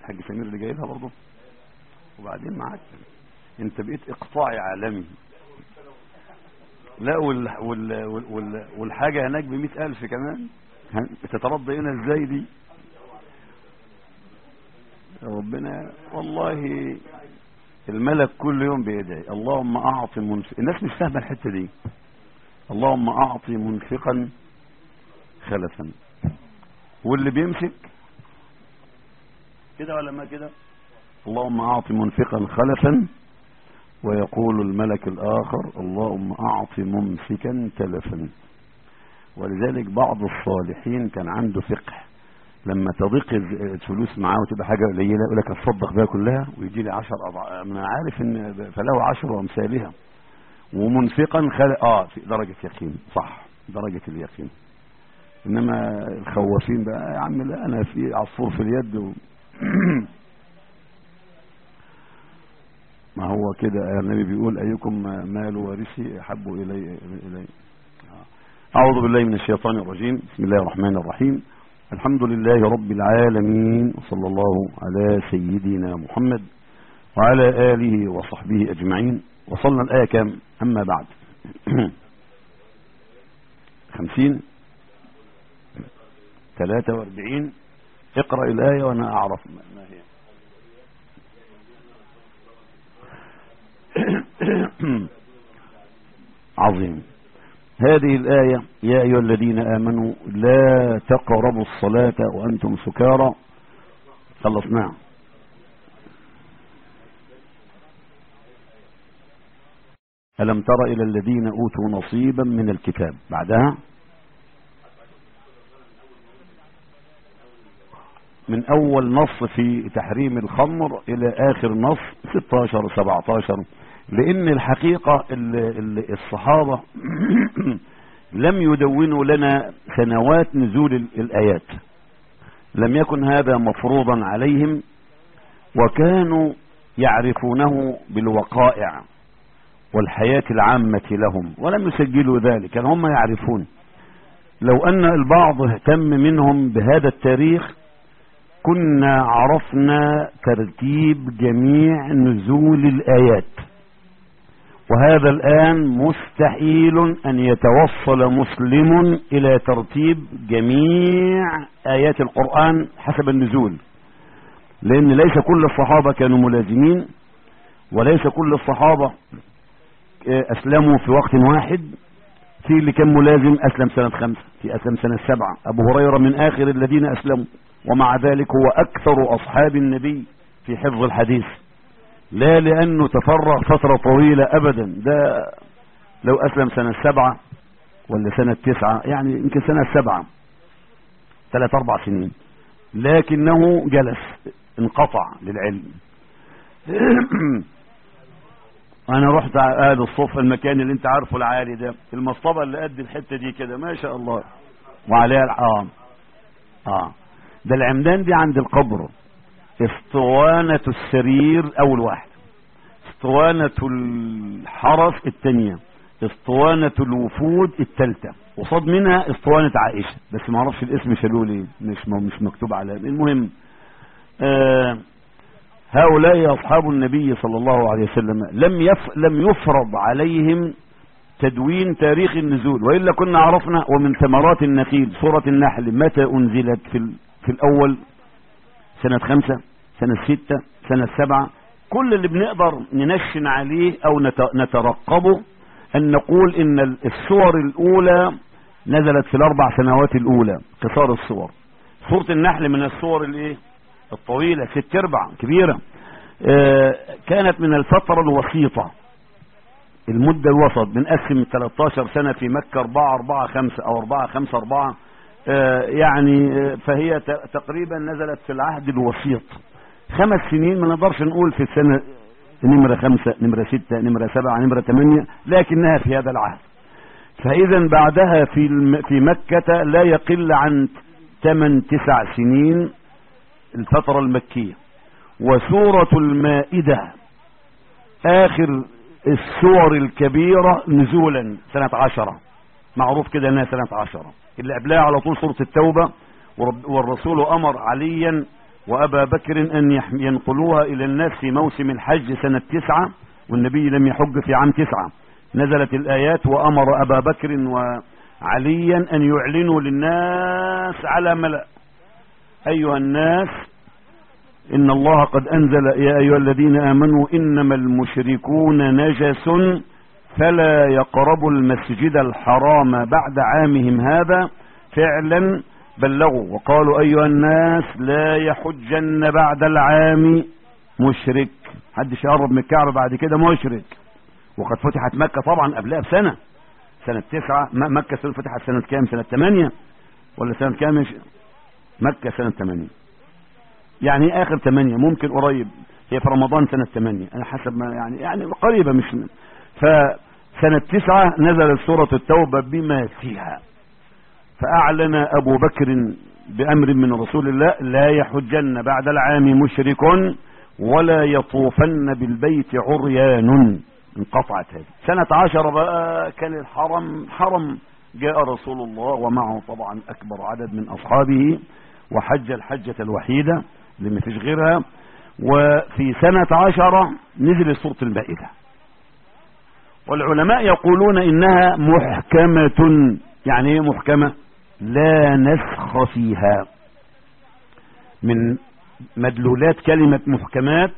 الحاج سمير اللي جاي لها برضه وبعدين معاك انت بقيت اقطاعي عالمي لا وال وال وال والحاجة هناك بمئة ألف كمان تترضى هنا ازاي دي ربنا والله الملك كل يوم بيدعي اللهم اعط منفق الناس مش فاهمه الحته دي اللهم اعط منفقا خلفا واللي بيمسك كده ولا ما كده اللهم اعط منفقا خلفا ويقول الملك الاخر اللهم اعط ممسكا تلفا ولذلك بعض الصالحين كان عنده فقه لما تضيق الفلوس معاه وتبقى حاجه قليله يقول لك اتصدق بها كلها ويجي لي 10 اضعاف انا عارف ان فله 10 امثالها ومنفقا خل... اه في درجه يقين صح درجه اليقين انما الخوافين بقى يا عم لا انا في عصفور في اليد و... ما هو كده النبي بيقول ايكم مال وارثي احب الي الي اعوذ بالله من الشيطان الرجيم بسم الله الرحمن الرحيم الحمد لله رب العالمين وصلى الله على سيدنا محمد وعلى آله وصحبه أجمعين وصلنا الآية كم أما بعد خمسين ثلاثة واربعين اقرأ الآية وأنا أعرف ما هي عظيم هذه الآية يا أيها الذين آمنوا لا تقربوا الصلاة وأنتم سكارى خلصناها ألم تر إلى الذين أوتوا نصيبا من الكتاب بعدها من أول نص في تحريم الخمر إلى آخر نص 16 17 لأن الحقيقة الصحابة لم يدونوا لنا سنوات نزول الآيات لم يكن هذا مفروضا عليهم وكانوا يعرفونه بالوقائع والحياة العامة لهم ولم يسجلوا ذلك يعني هم يعرفون لو أن البعض اهتم منهم بهذا التاريخ كنا عرفنا ترتيب جميع نزول الآيات وهذا الآن مستحيل أن يتوصل مسلم إلى ترتيب جميع آيات القرآن حسب النزول لأن ليس كل الصحابة كانوا ملازمين وليس كل الصحابة أسلموا في وقت واحد في اللي كان ملازم أسلم سنة خمسة في أسلم سنة سبعة أبو هريرة من آخر الذين أسلموا ومع ذلك هو أكثر أصحاب النبي في حفظ الحديث لا لأنه تفرغ فترة طويلة أبدا ده لو أسلم سنة سبعة ولا سنة تسعة يعني يمكن سنة سبعة ثلاث أربع سنين لكنه جلس انقطع للعلم أنا رحت هذا الصف المكان اللي أنت عارفه العالي ده المصطبة اللي قد الحتة دي كده ما شاء الله وعليها آه آه ده العمدان دي عند القبر اسطوانة السرير اول واحد اسطوانة الحرس الثانية اسطوانة الوفود الثالثة وصاد منها اسطوانة عائشة بس ما اعرفش الاسم شالوه ليه مش مش مكتوب على المهم آه هؤلاء اصحاب النبي صلى الله عليه وسلم لم يف لم يفرض عليهم تدوين تاريخ النزول والا كنا عرفنا ومن ثمرات النخيل سورة النحل متى انزلت في في الاول سنة خمسة سنة ستة سنة سبعة كل اللي بنقدر ننشن عليه او نترقبه ان نقول ان الصور الاولى نزلت في الاربع سنوات الاولى قصار الصور سورة النحل من الصور الايه الطويلة ست اربع كبيرة آه كانت من الفترة الوسيطة المدة الوسط بنقسم 13 سنة في مكة 4 4 5 او 4 5 4 آه يعني آه فهي تقريبا نزلت في العهد الوسيط خمس سنين ما نقدرش نقول في السنة نمرة خمسة نمرة ستة نمرة سبعة نمرة ثمانية لكنها في هذا العهد فإذا بعدها في الم... في مكة لا يقل عن ثمان تسع سنين الفترة المكية وسورة المائدة آخر السور الكبيرة نزولا سنة عشرة معروف كده انها سنة عشرة اللي قبلها على طول سورة التوبة والرسول امر عليا وأبا بكر أن ينقلوها إلى الناس في موسم الحج سنة تسعة والنبي لم يحج في عام تسعة نزلت الآيات وأمر أبا بكر وعليا أن يعلنوا للناس على ملأ أيها الناس إن الله قد أنزل يا أيها الذين آمنوا إنما المشركون نجس فلا يقربوا المسجد الحرام بعد عامهم هذا فعلا بلغوا وقالوا أيها الناس لا يحجن بعد العام مشرك حدش يقرب من الكعبة بعد كده مشرك وقد فتحت مكة طبعا قبلها بسنة سنة تسعة مكة فتحت سنة كام سنة ثمانية ولا سنة كام مكة سنة ثمانية يعني اخر ثمانية ممكن قريب هي في رمضان سنة ثمانية انا حسب ما يعني يعني قريبة مش فسنة تسعة نزلت سورة التوبة بما فيها فأعلن أبو بكر بأمر من رسول الله لا يحجن بعد العام مشرك ولا يطوفن بالبيت عريان انقطعت هذه سنة عشر بقى كان الحرم حرم جاء رسول الله ومعه طبعا أكبر عدد من أصحابه وحج الحجة الوحيدة اللي ما فيش غيرها وفي سنة عشرة نزل سورة المائدة والعلماء يقولون إنها محكمة يعني ايه محكمة لا نسخ فيها من مدلولات كلمة محكمات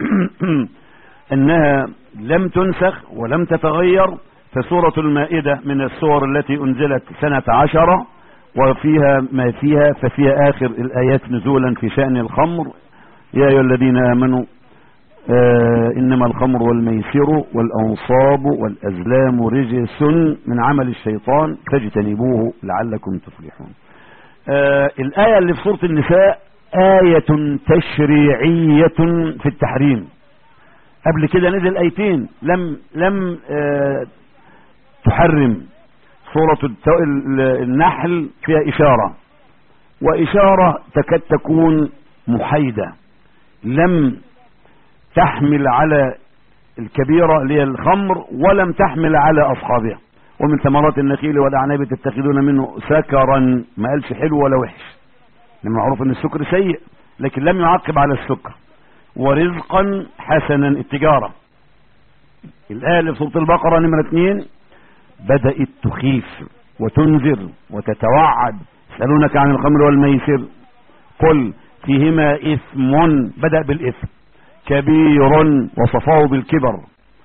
انها لم تنسخ ولم تتغير فسورة المائدة من السور التي انزلت سنة عشرة وفيها ما فيها ففيها اخر الايات نزولا في شأن الخمر يا ايها الذين امنوا آه انما الخمر والميسر والانصاب والازلام رجس من عمل الشيطان فاجتنبوه لعلكم تفلحون آه الايه اللي في سوره النساء ايه تشريعيه في التحريم قبل كده نزل ايتين لم لم آه تحرم سوره النحل فيها اشاره واشاره تكاد تكون محايده لم تحمل على الكبيرة اللي هي الخمر ولم تحمل على أصحابها ومن ثمرات النخيل والأعناب تتخذون منه سكرا ما قالش حلو ولا وحش لما معروف ان السكر سيء لكن لم يعقب على السكر ورزقا حسنا التجارة الآية اللي في سورة البقرة نمرة اثنين بدأت تخيف وتنذر وتتوعد يسألونك عن الخمر والميسر قل فيهما إثم بدأ بالإثم كبير وصفاه بالكبر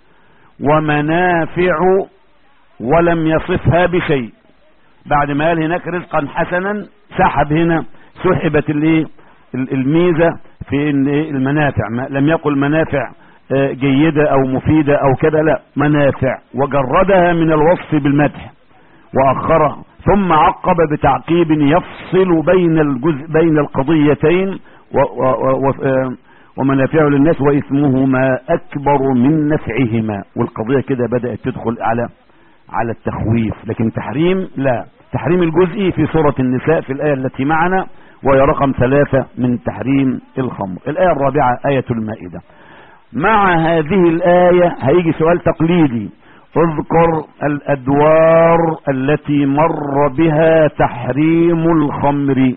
ومنافع ولم يصفها بشيء بعد ما قال هناك رزقا حسنا سحب هنا سحبت الايه الميزه في المنافع لم يقل منافع جيده او مفيده او كذا لا منافع وجردها من الوصف بالمدح واخرها ثم عقب بتعقيب يفصل بين الجزء بين القضيتين و و و ومنافعه للناس وإثمهما أكبر من نفعهما والقضية كده بدأت تدخل على على التخويف لكن تحريم لا تحريم الجزئي في سورة النساء في الآية التي معنا وهي رقم ثلاثة من تحريم الخمر الآية الرابعة آية المائدة مع هذه الآية هيجي سؤال تقليدي اذكر الأدوار التي مر بها تحريم الخمر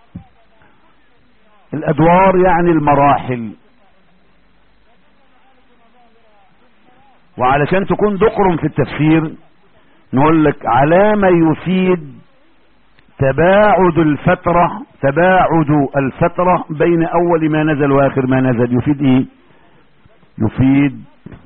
الادوار يعني المراحل وعلشان تكون دقر في التفسير نقول لك علامة يفيد تباعد الفترة تباعد الفترة بين اول ما نزل واخر ما نزل يفيد ايه يفيد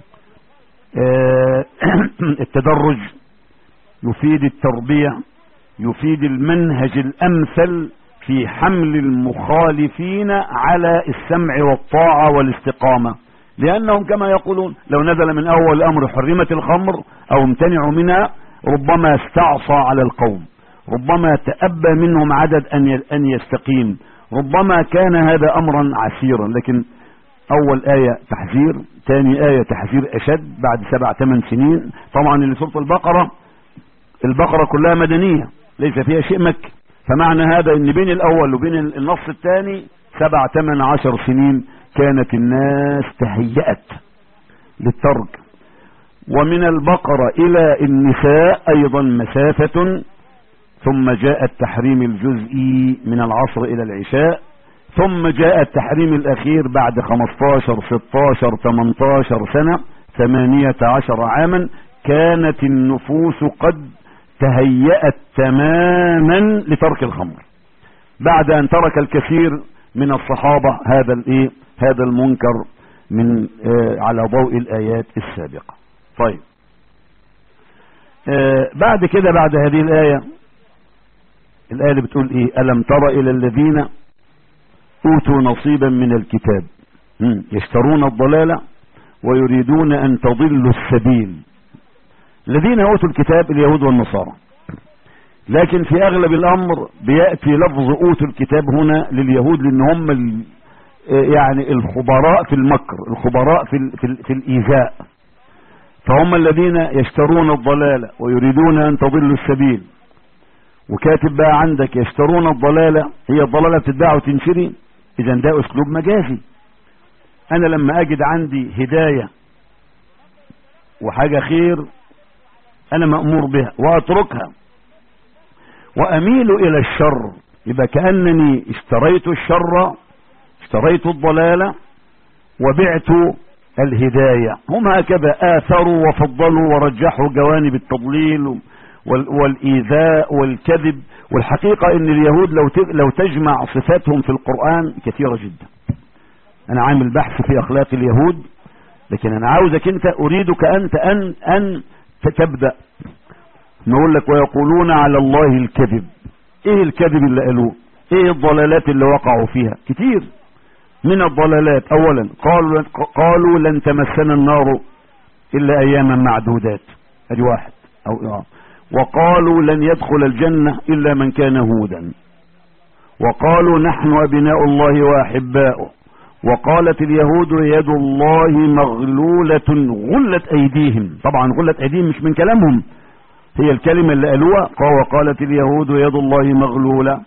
آه التدرج يفيد التربية يفيد المنهج الامثل في حمل المخالفين على السمع والطاعة والاستقامة لأنهم كما يقولون لو نزل من أول الأمر حرمت الخمر أو امتنعوا منها ربما استعصى على القوم ربما تأبى منهم عدد أن أن يستقيم ربما كان هذا أمرا عسيرا لكن أول آية تحذير ثاني آية تحذير أشد بعد سبع ثمان سنين طبعا اللي سورة البقرة البقرة كلها مدنية ليس فيها شيء مكي فمعنى هذا ان بين الاول وبين النص الثاني سبع ثمان عشر سنين كانت الناس تهيأت للترك ومن البقرة الى النساء ايضا مسافة ثم جاء التحريم الجزئي من العصر الى العشاء ثم جاء التحريم الاخير بعد 15 16 18 سنة 18 عاما كانت النفوس قد تهيأت تماما لترك الخمر بعد ان ترك الكثير من الصحابة هذا الايه هذا المنكر من آه على ضوء الايات السابقة طيب آه بعد كده بعد هذه الايه الآية اللي بتقول إيه ألم تر إلى الذين أوتوا نصيبا من الكتاب يشترون الضلالة ويريدون أن تضلوا السبيل الذين أوتوا الكتاب اليهود والنصارى لكن في أغلب الأمر بيأتي لفظ أوتوا الكتاب هنا لليهود لأن هم يعني الخبراء في المكر الخبراء في, في, في الإيذاء فهم الذين يشترون الضلالة ويريدون أن تضلوا السبيل وكاتب بقى عندك يشترون الضلالة هي الضلالة بتتباع وتنشري اذا ده اسلوب مجازي انا لما اجد عندي هداية وحاجة خير انا مأمور بها واتركها واميل الى الشر يبقى كأنني اشتريت الشر اشتريت الضلالة وبعت الهداية هم هكذا آثروا وفضلوا ورجحوا جوانب التضليل والإيذاء والكذب والحقيقة ان اليهود لو لو تجمع صفاتهم في القرآن كثيرة جدا انا عامل بحث في اخلاق اليهود لكن انا عاوزك انت اريدك انت ان ان تبدأ نقول لك ويقولون على الله الكذب ايه الكذب اللي قالوه ايه الضلالات اللي وقعوا فيها كتير من الضلالات اولا قالوا قالوا لن تمسنا النار الا اياما معدودات ادي واحد او اه وقالوا لن يدخل الجنة إلا من كان هودا وقالوا نحن أبناء الله وأحباؤه وقالت اليهود يد الله مغلولة غلت أيديهم طبعا غلت أيديهم مش من كلامهم هي الكلمة اللي قالوها وقالت اليهود يد الله مغلولة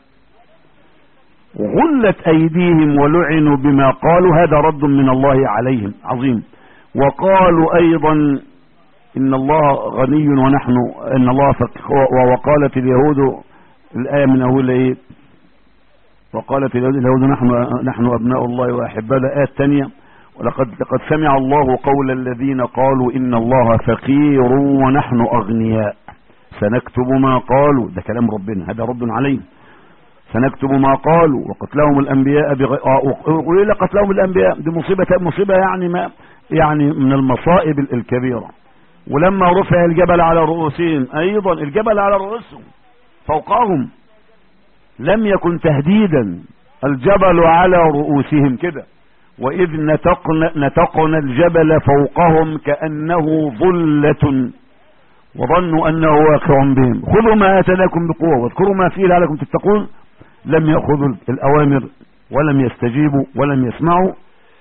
غلت أيديهم ولعنوا بما قالوا هذا رد من الله عليهم عظيم وقالوا أيضا إن الله غني ونحن إن الله وقالت اليهود الآية من أول إيه وقالت اليهود اليهود نحن نحن أبناء الله وأحباء الآية الثانية ولقد لقد سمع الله قول الذين قالوا إن الله فقير ونحن أغنياء سنكتب ما قالوا ده كلام ربنا هذا رد عليه سنكتب ما قالوا وقتلهم الأنبياء بغير وإلى قتلهم الأنبياء دي مصيبة مصيبة يعني ما يعني من المصائب الكبيرة ولما رفع الجبل على رؤوسهم ايضا الجبل على رؤوسهم فوقهم لم يكن تهديدا الجبل على رؤوسهم كده واذ نتقنا, نتقنا الجبل فوقهم كأنه ظلة وظنوا انه واقع بهم خذوا ما اتناكم بقوة واذكروا ما فيه لعلكم تتقون لم يأخذوا الاوامر ولم يستجيبوا ولم يسمعوا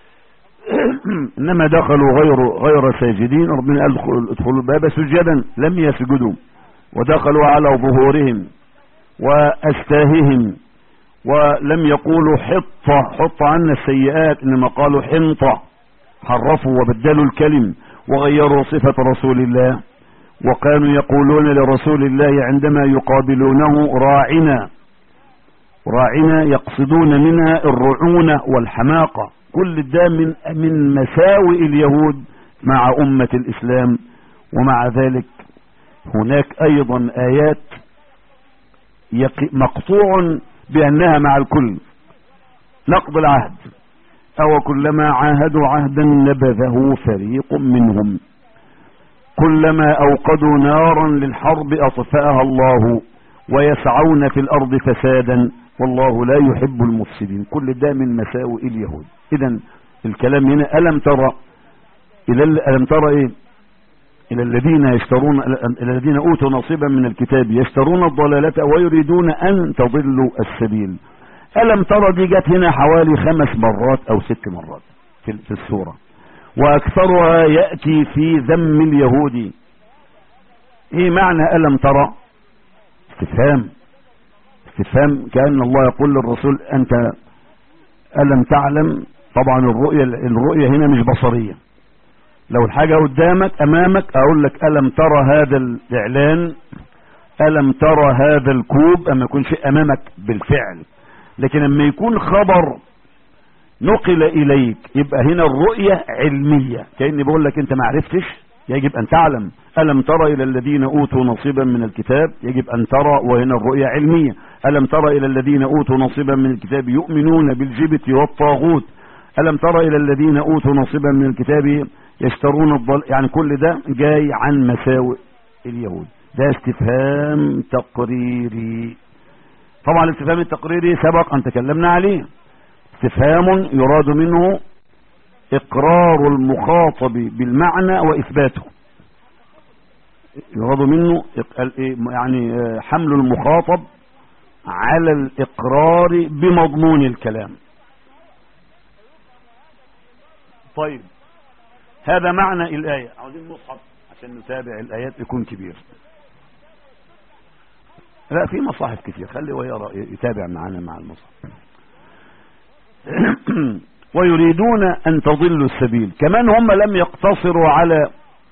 انما دخلوا غير غير ساجدين ربنا قال ادخلوا الباب سجدا لم يسجدوا ودخلوا على ظهورهم واستاههم ولم يقولوا حطة حط عنا السيئات انما قالوا حنطة حرفوا وبدلوا الكلم وغيروا صفة رسول الله وكانوا يقولون لرسول الله عندما يقابلونه راعنا راعنا يقصدون منها الرعونة والحماقة كل ده من من مساوئ اليهود مع أمة الإسلام ومع ذلك هناك أيضا آيات مقطوع بأنها مع الكل نقض العهد أو كلما عاهدوا عهدا نبذه فريق منهم كلما أوقدوا نارا للحرب أطفأها الله ويسعون في الأرض فسادا والله لا يحب المفسدين كل ده من مساوئ اليهود اذا الكلام هنا ألم ترى إلى ألم ترى إيه إلى الذين يشترون إلى الذين أوتوا نصيبا من الكتاب يشترون الضلالة ويريدون أن تضلوا السبيل ألم ترى دي جت هنا حوالي خمس مرات أو ست مرات في, في السورة وأكثرها يأتي في ذم اليهود إيه معنى ألم ترى استفهام استفهام كأن الله يقول للرسول أنت ألم تعلم طبعا الرؤية الرؤية هنا مش بصرية لو الحاجة قدامك أمامك أقول لك ألم ترى هذا الإعلان ألم ترى هذا الكوب أما يكون شيء أمامك بالفعل لكن لما يكون خبر نقل اليك يبقى هنا الرؤية علمية كأني بقول لك انت ما عرفتش يجب ان تعلم ألم ترى إلى الذين أوتوا نصيبا من الكتاب يجب أن ترى وهنا الرؤية علمية ألم ترى إلى الذين أوتوا نصيبا من الكتاب يؤمنون بالجبت والطاغوت ألم ترى إلى الذين أوتوا نصيبا من الكتاب يشترون الضل يعني كل ده جاي عن مساوئ اليهود ده استفهام تقريري طبعا الاستفهام التقريري سبق أن تكلمنا عليه استفهام يراد منه إقرار المخاطب بالمعنى وإثباته يراد منه يعني حمل المخاطب على الإقرار بمضمون الكلام طيب هذا معنى الآية عاوزين مصحف عشان نتابع الآيات يكون كبير لا في مصاحف كتير خلي ويرى يتابع معنا مع المصحف ويريدون أن تضلوا السبيل كمان هم لم يقتصروا على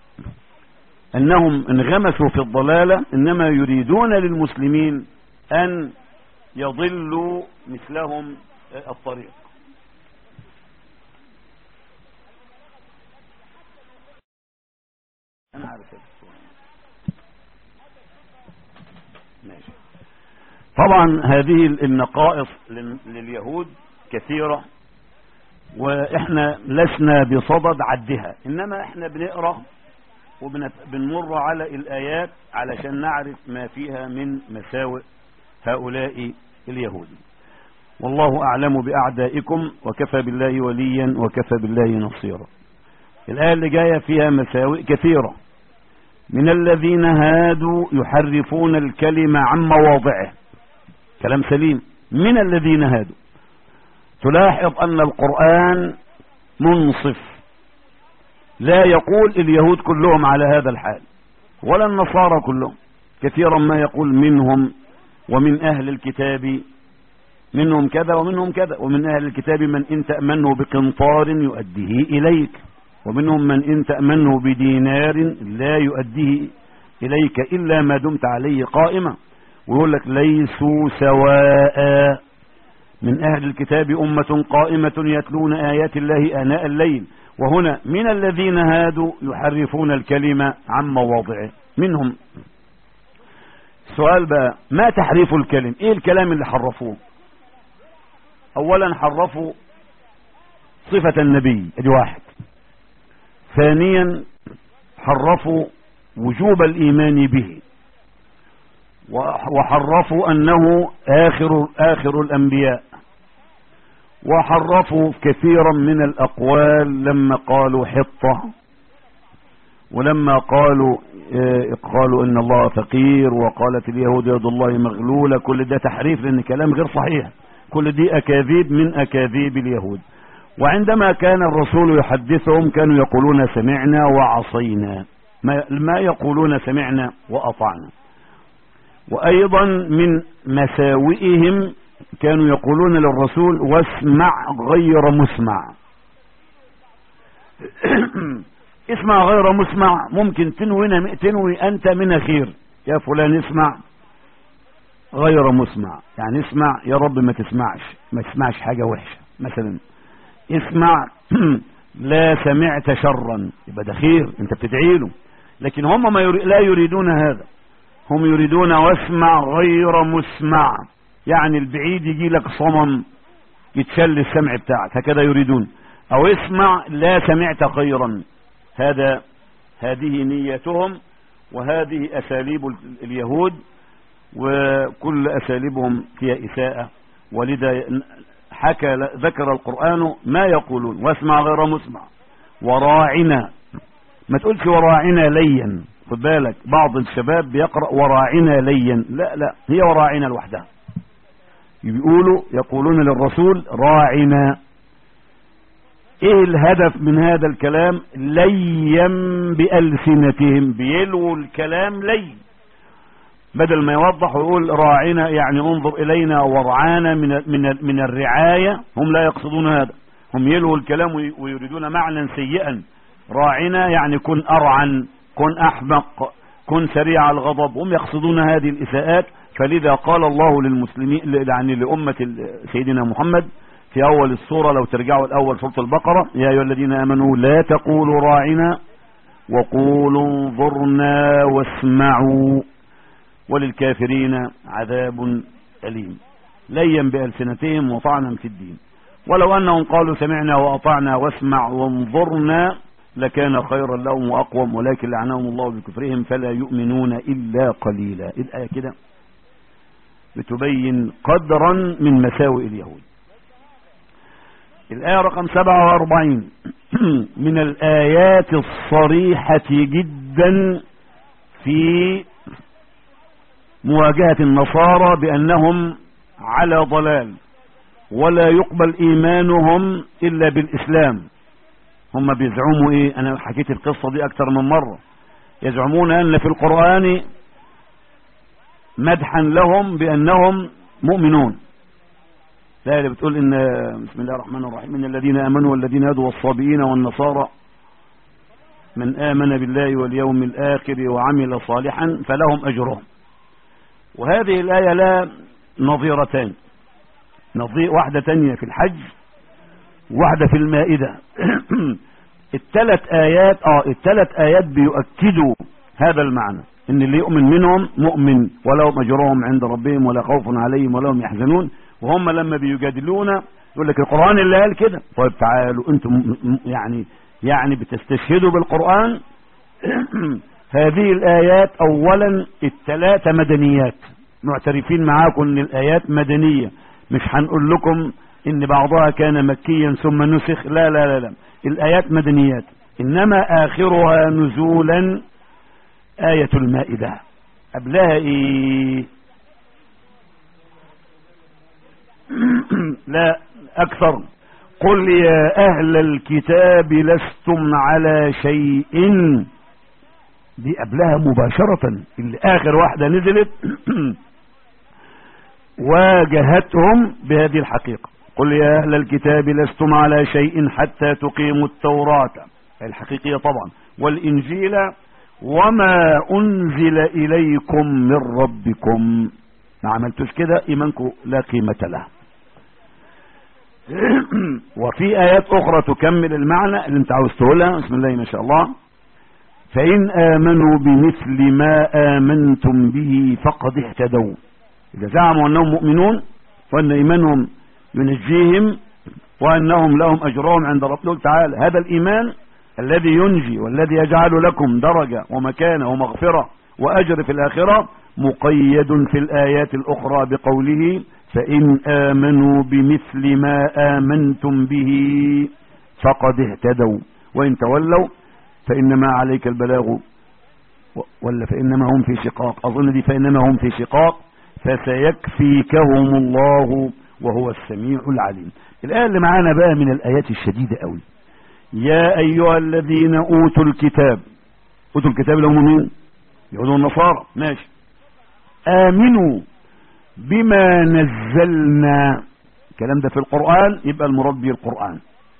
أنهم انغمسوا في الضلالة إنما يريدون للمسلمين أن يضلوا مثلهم الطريق أنا عارف ماشي طبعا هذه النقائص لليهود كثيرة واحنا لسنا بصدد عدها انما احنا بنقرأ وبنمر على الآيات علشان نعرف ما فيها من مساوئ هؤلاء اليهود والله أعلم بأعدائكم وكفى بالله وليا وكفى بالله نصيرا الآية اللي جاية فيها مساوئ كثيرة من الذين هادوا يحرفون الكلمة عن مواضعه كلام سليم من الذين هادوا تلاحظ أن القرآن منصف لا يقول اليهود كلهم على هذا الحال ولا النصارى كلهم كثيرا ما يقول منهم ومن أهل الكتاب منهم كذا ومنهم كذا ومن أهل الكتاب من إن تأمنه بقنطار يؤديه إليك ومنهم من إن تأمنه بدينار لا يؤديه إليك إلا ما دمت عليه قائمة ويقول لك ليسوا سواء من أهل الكتاب أمة قائمة يتلون آيات الله آناء الليل وهنا من الذين هادوا يحرفون الكلمة عن مواضعه منهم سؤال بقى ما تحريف الكلم ايه الكلام اللي حرفوه اولا حرفوا صفة النبي ادي واحد ثانيا حرفوا وجوب الايمان به وحرفوا انه اخر اخر الانبياء وحرفوا كثيرا من الاقوال لما قالوا حطة ولما قالوا قالوا ان الله فقير وقالت اليهود يد الله مغلولة كل ده تحريف لان كلام غير صحيح كل دي اكاذيب من اكاذيب اليهود وعندما كان الرسول يحدثهم كانوا يقولون سمعنا وعصينا ما يقولون سمعنا واطعنا وايضا من مساوئهم كانوا يقولون للرسول واسمع غير مسمع اسمع غير مسمع ممكن تنوي تنوي انت من خير يا فلان اسمع غير مسمع يعني اسمع يا رب ما تسمعش ما تسمعش حاجة وحشة مثلا اسمع لا سمعت شرا يبقى ده خير انت بتدعي له لكن هم ما يري... لا يريدون هذا هم يريدون واسمع غير مسمع يعني البعيد يجي لك صمم يتشل السمع بتاعك هكذا يريدون او اسمع لا سمعت خيرا هذا هذه نيتهم وهذه اساليب اليهود وكل اساليبهم فيها اساءة ولذا حكى ذكر القرآن ما يقولون واسمع غير مسمع وراعنا ما تقولش وراعنا ليا خد بالك بعض الشباب بيقرأ وراعنا ليا لا لا هي وراعنا لوحدها بيقولوا يقولون للرسول راعنا ايه الهدف من هذا الكلام ليا بألسنتهم بيلوا الكلام لي بدل ما يوضح ويقول راعنا يعني انظر الينا ورعانا من من من الرعايه هم لا يقصدون هذا هم يلوا الكلام ويريدون معنى سيئا راعنا يعني كن ارعن كن احمق كن سريع الغضب هم يقصدون هذه الاساءات فلذا قال الله للمسلمين يعني لامه سيدنا محمد في أول السورة لو ترجعوا الأول سورة البقرة يا أيها الذين آمنوا لا تقولوا راعنا وقولوا انظرنا واسمعوا وللكافرين عذاب أليم ليا بألسنتهم وطعنا في الدين ولو أنهم قالوا سمعنا وأطعنا واسمع وانظرنا لكان خيرا لهم وأقوم ولكن لعنهم الله بكفرهم فلا يؤمنون إلا قليلا الآية كده بتبين قدرا من مساوئ اليهود الآية رقم 47 من الآيات الصريحة جدا في مواجهة النصارى بأنهم على ضلال ولا يقبل إيمانهم إلا بالإسلام هم بيزعموا إيه أنا حكيت القصة دي أكتر من مرة يزعمون أن في القرآن مدحا لهم بأنهم مؤمنون لا اللي بتقول إن بسم الله الرحمن الرحيم إن الذين آمنوا والذين هدوا والصابئين والنصارى من آمن بالله واليوم الآخر وعمل صالحا فلهم أجرهم وهذه الآية لا نظيرتان نظير واحدة تانية في الحج واحدة في المائدة الثلاث آيات اه الثلاث آيات بيؤكدوا هذا المعنى ان اللي يؤمن منهم مؤمن ولهم اجرهم عند ربهم ولا خوف عليهم ولا هم يحزنون وهم لما بيجادلونا يقول لك القرآن اللي قال كده طيب تعالوا انتم يعني يعني بتستشهدوا بالقرآن هذه الآيات أولا الثلاثة مدنيات معترفين معاكم ان الآيات مدنية مش هنقول لكم ان بعضها كان مكيا ثم نسخ لا لا لا, لا. الآيات مدنيات إنما آخرها نزولا آية المائدة قبلها إيه لا أكثر قل يا أهل الكتاب لستم على شيء دي قبلها مباشرة اللي آخر واحدة نزلت واجهتهم بهذه الحقيقة قل يا أهل الكتاب لستم على شيء حتى تقيموا التوراة الحقيقية طبعا والإنجيل وما أنزل إليكم من ربكم ما عملتوش كده إيمانكم لا قيمة له وفي آيات أخرى تكمل المعنى اللي انت عاوز تقولها بسم الله ما شاء الله فإن آمنوا بمثل ما آمنتم به فقد اهتدوا إذا زعموا أنهم مؤمنون وأن إيمانهم ينجيهم وأنهم لهم أجرهم عند ربهم تعالى هذا الإيمان الذي ينجي والذي يجعل لكم درجة ومكانة ومغفرة وأجر في الآخرة مقيد في الآيات الأخرى بقوله فإن آمنوا بمثل ما آمنتم به فقد اهتدوا وإن تولوا فإنما عليك البلاغ ولا فإنما هم في شقاق أظن دي فإنما هم في شقاق فسيكفيكهم الله وهو السميع العليم الآية اللي معانا بقى من الآيات الشديدة قوي يا أيها الذين أوتوا الكتاب أوتوا الكتاب لهم مين يهود النصارى ماشي آمنوا بما نزلنا الكلام ده في القرآن يبقى المراد به القرآن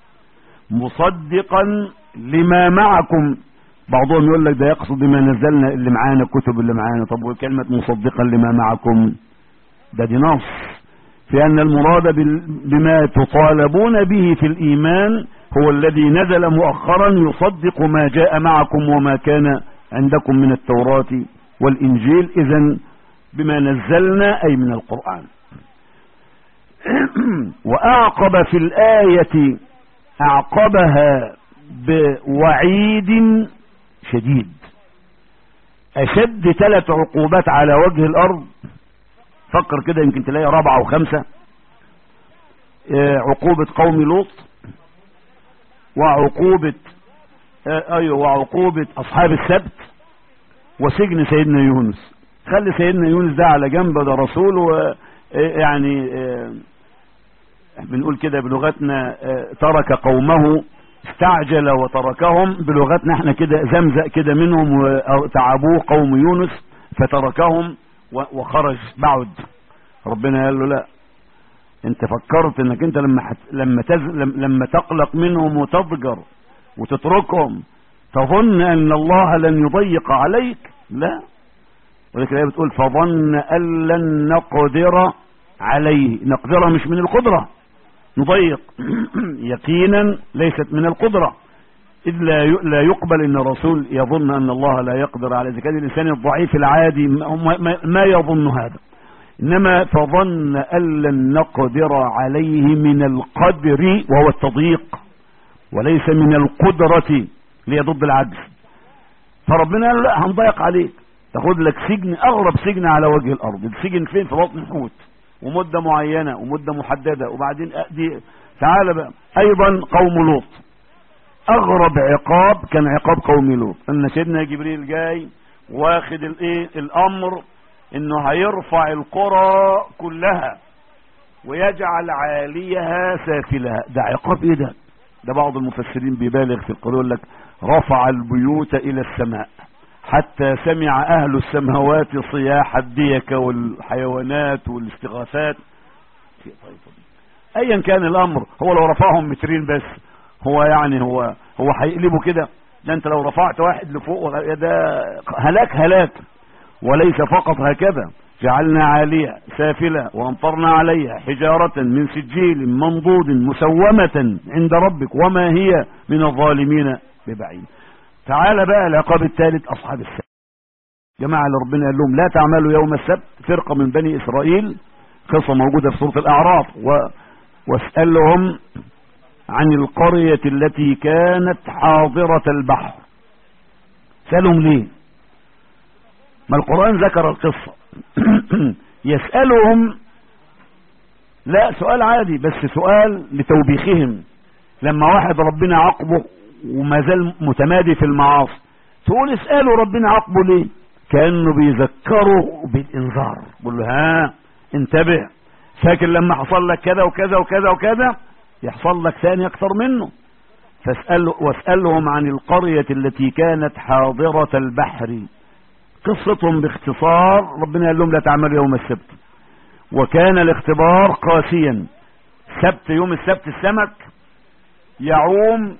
مصدقا لما معكم بعضهم يقول لك ده يقصد بما نزلنا اللي معانا الكتب اللي معانا طب وكلمة مصدقا لما معكم ده دي نص في أن المراد بما تطالبون به في الإيمان هو الذي نزل مؤخرا يصدق ما جاء معكم وما كان عندكم من التوراة والإنجيل إذا بما نزلنا أي من القرآن وأعقب في الآية أعقبها بوعيد شديد أشد ثلاث عقوبات على وجه الأرض فكر كده يمكن تلاقي رابعة وخمسة عقوبة قوم لوط وعقوبة ايوه وعقوبة اصحاب السبت وسجن سيدنا يونس خلي سيدنا يونس ده على جنب ده رسول ويعني بنقول كده بلغتنا ترك قومه استعجل وتركهم بلغتنا احنا كده زمزق كده منهم وتعبوه قوم يونس فتركهم وخرج بعد ربنا قال له لا انت فكرت انك انت لما حت... لما تز... لما تقلق منهم وتضجر وتتركهم تظن ان الله لن يضيق عليك لا ولكن الايه بتقول فظن ان لن نقدر عليه نقدر مش من القدره نضيق يقينا ليست من القدرة إذ لا لا يقبل أن الرسول يظن أن الله لا يقدر على ذلك الإنسان الضعيف العادي ما يظن هذا إنما فظن أن لن نقدر عليه من القدر وهو التضييق وليس من القدرة اللي ضد العجز فربنا قال لا هنضيق عليك تاخد لك سجن اغرب سجن على وجه الارض السجن فين في بطن حوت ومدة معينة ومدة محددة وبعدين دي تعالى بقى ايضا قوم لوط اغرب عقاب كان عقاب قوم لوط ان سيدنا جبريل جاي واخد الايه الامر انه هيرفع القرى كلها ويجعل عاليها سافلها ده عقاب ايه ده ده بعض المفسرين بيبالغ في القول يقول لك رفع البيوت الى السماء حتى سمع اهل السماوات صياح الديك والحيوانات والاستغاثات ايا كان الامر هو لو رفعهم مترين بس هو يعني هو هو هيقلبه كده ده انت لو رفعت واحد لفوق ده هلاك هلاك وليس فقط هكذا جعلنا عالية سافلة وامطرنا عليها حجارة من سجيل منضود مسومة عند ربك وما هي من الظالمين ببعيد تعال بقى العقاب الثالث أصحاب السبت جماعة اللي ربنا قال لهم لا تعملوا يوم السبت فرقة من بني إسرائيل قصة موجودة في سورة الأعراف و... واسألهم عن القرية التي كانت حاضرة البحر سألهم ليه ما القرآن ذكر القصة يسألهم لا سؤال عادي بس سؤال لتوبيخهم لما واحد ربنا عقبه وما زال متمادي في المعاصي تقول اسألوا ربنا عقبه ليه كأنه بيذكره بالإنذار بيقول له ها انتبه فاكر لما حصل لك كذا وكذا وكذا وكذا يحصل لك ثاني أكثر منه فاسأل واسألهم عن القرية التي كانت حاضرة البحر قصتهم باختصار ربنا قال لهم لا تعملوا يوم السبت وكان الاختبار قاسيا سبت يوم السبت السمك يعوم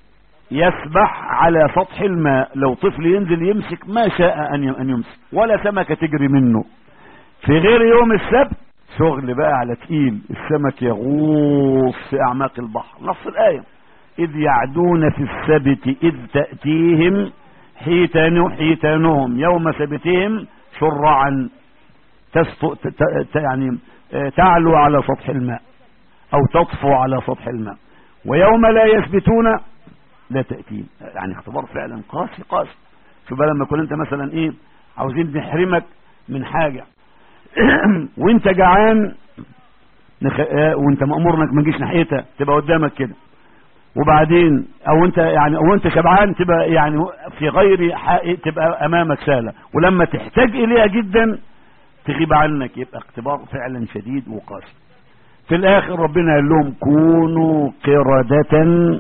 يسبح على سطح الماء لو طفل ينزل يمسك ما شاء ان يمسك ولا سمكة تجري منه في غير يوم السبت شغل بقى على تقيل السمك يغوص في اعماق البحر نص الايه اذ يعدون في السبت اذ تأتيهم حيتان حيتانهم يوم سبتهم شرعا تسطو يعني تعلو على سطح الماء او تطفو على سطح الماء ويوم لا يثبتون لا تأتين يعني اختبار فعلا قاسي قاسي شوف بقى لما يكون انت مثلا ايه عاوزين نحرمك من حاجة وانت جعان نخ... وانت مأمور انك ما تجيش ناحيتها تبقى قدامك كده وبعدين او انت يعني او انت شبعان تبقى يعني في غير حق تبقى امامك سهله ولما تحتاج اليها جدا تغيب عنك يبقى اختبار فعلا شديد وقاسي في الاخر ربنا قال لهم كونوا قردة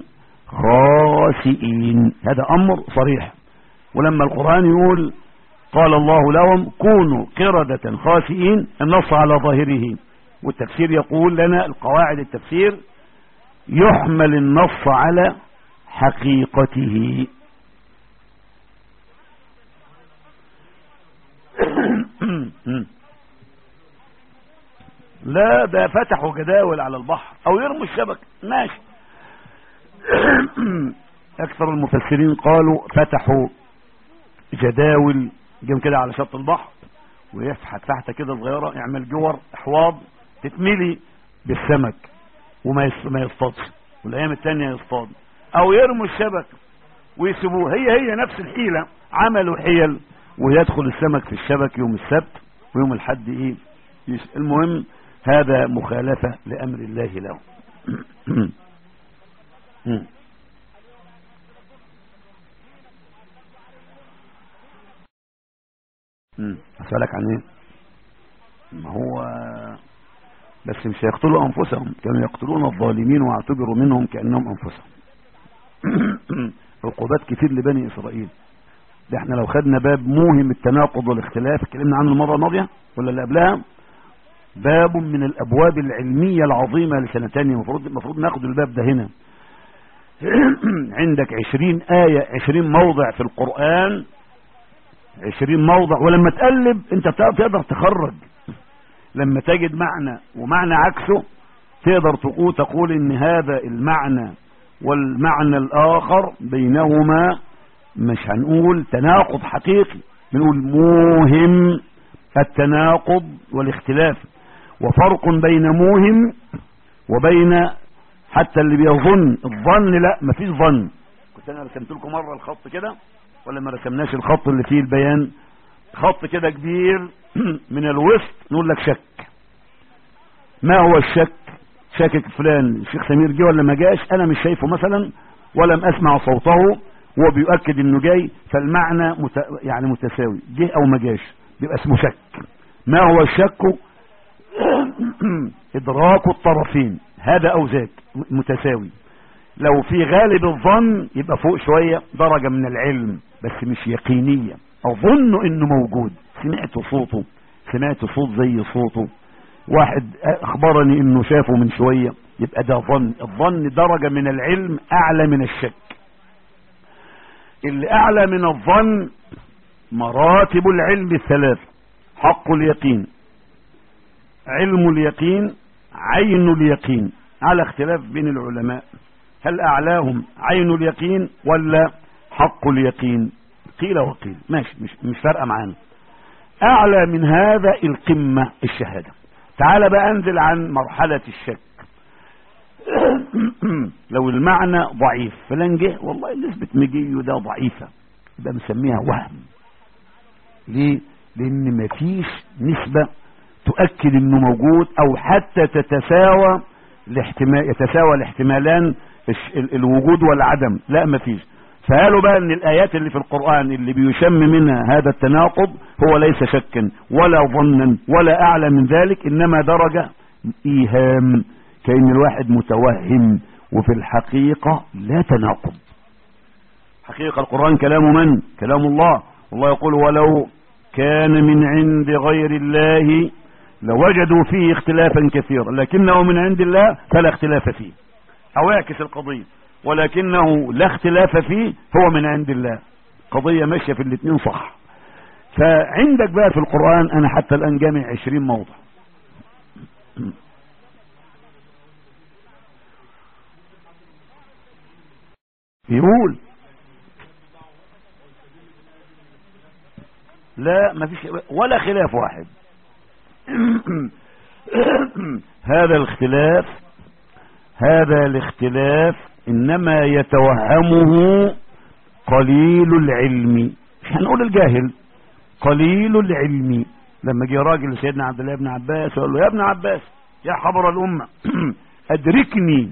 خاسئين هذا امر صريح ولما القرآن يقول قال الله لهم كونوا قردة خاسئين النص على ظاهره والتفسير يقول لنا القواعد التفسير يحمل النص على حقيقته لا ده فتحوا جداول على البحر او يرموا الشبك ماشي اكثر المفسرين قالوا فتحوا جداول جم كده على شط البحر ويفحت تحت كده صغيره يعمل جور احواض تتملي بالسمك وما ما يصطادش والايام التانية يصطاد او يرموا الشبك ويسيبوه هي هي نفس الحيلة عملوا حيل ويدخل السمك في الشبك يوم السبت ويوم الحد ايه المهم هذا مخالفة لامر الله له اسألك عن ايه ما هو بس مش هيقتلوا انفسهم كانوا يقتلون الظالمين واعتبروا منهم كانهم انفسهم عقوبات كتير لبني اسرائيل ده احنا لو خدنا باب موهم التناقض والاختلاف اتكلمنا عنه المره الماضيه ولا اللي قبلها باب من الابواب العلميه العظيمه لسنتين المفروض المفروض ناخد الباب ده هنا عندك عشرين آية عشرين موضع في القرآن عشرين موضع ولما تقلب انت تقدر تخرج لما تجد معنى ومعنى عكسه تقدر تقول تقول ان هذا المعنى والمعنى الاخر بينهما مش هنقول تناقض حقيقي بنقول موهم التناقض والاختلاف وفرق بين موهم وبين حتى اللي بيظن الظن لا مفيش ظن كنت انا رسمت لكم مره الخط كده ولا ما رسمناش الخط اللي فيه البيان خط كده كبير من الوسط نقول لك شك ما هو الشك شاكك فلان الشيخ سمير جه ولا ما جاش انا مش شايفه مثلا ولم اسمع صوته وهو بيؤكد انه جاي فالمعنى مت... يعني متساوي جه او ما جاش بيبقى اسمه شك ما هو الشك ادراك الطرفين هذا او ذاك متساوي لو في غالب الظن يبقى فوق شوية درجة من العلم بس مش يقينية اظن انه موجود سمعت صوته سمعت صوت زي صوته واحد اخبرني انه شافه من شوية يبقى ده ظن الظن درجة من العلم اعلى من الشك اللي اعلى من الظن مراتب العلم الثلاث حق اليقين علم اليقين عين اليقين على اختلاف بين العلماء هل اعلاهم عين اليقين ولا حق اليقين قيل وقيل ماشي مش, مش فارقه معانا اعلى من هذا القمة الشهادة تعال بقى انزل عن مرحلة الشك لو المعنى ضعيف فلان جه والله نسبة مجيه ده ضعيفة يبقى مسميها وهم ليه لان مفيش نسبة تؤكد انه موجود او حتى تتساوى الاحتمال يتساوى الاحتمالان الوجود والعدم لا مفيش فقالوا بقى ان الايات اللي في القرآن اللي بيشم منها هذا التناقض هو ليس شكا ولا ظنا ولا اعلى من ذلك انما درجة ايهام كأن الواحد متوهم وفي الحقيقة لا تناقض حقيقة القرآن كلام من كلام الله الله يقول ولو كان من عند غير الله لوجدوا فيه اختلافا كثيرا لكنه من عند الله فلا اختلاف فيه او اعكس القضية ولكنه لا اختلاف فيه هو من عند الله قضية ماشية في الاثنين صح فعندك بقى في القرآن انا حتى الان جامع عشرين موضع يقول لا ما فيش ولا خلاف واحد هذا الاختلاف هذا الاختلاف انما يتوهمه قليل العلم مش هنقول الجاهل قليل العلم لما جه راجل سيدنا عبد الله بن عباس وقال له يا ابن عباس يا حبر الامه ادركني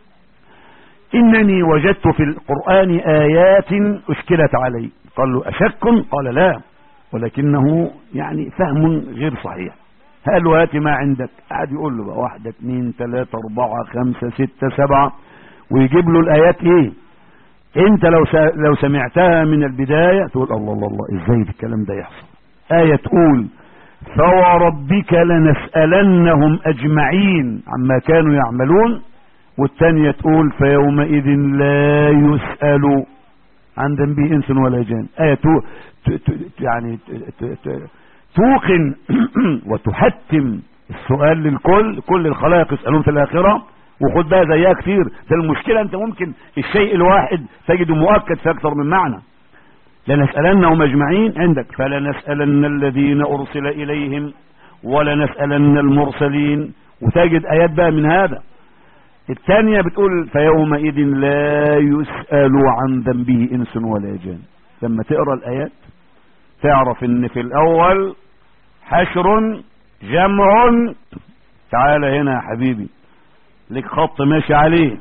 انني وجدت في القرآن ايات اشكلت علي قال له اشك قال لا ولكنه يعني فهم غير صحيح قال له هات ما عندك قاعد يقول له بقى واحدة اثنين ثلاثة اربعة خمسة ستة سبعة ويجيب له الايات ايه انت لو لو سمعتها من البداية تقول الله الله الله ازاي الكلام ده يحصل آية تقول فوربك لنسألنهم اجمعين عما كانوا يعملون والثانية تقول فيومئذ لا يسأل عن ذنبه انس ولا جان آية تو يعني توقن وتحتم السؤال للكل كل الخلائق يسألون في الآخرة وخد بقى زيها كتير ده المشكلة انت ممكن الشيء الواحد تجده مؤكد في اكثر من معنى لنسألنهم اجمعين عندك فلنسألن الذين ارسل اليهم ولنسألن المرسلين وتجد ايات بقى من هذا الثانية بتقول فيومئذ لا يسأل عن ذنبه انس ولا جان لما تقرأ الايات تعرف ان في الاول حشر جمع تعال هنا يا حبيبي لك خط ماشي عليه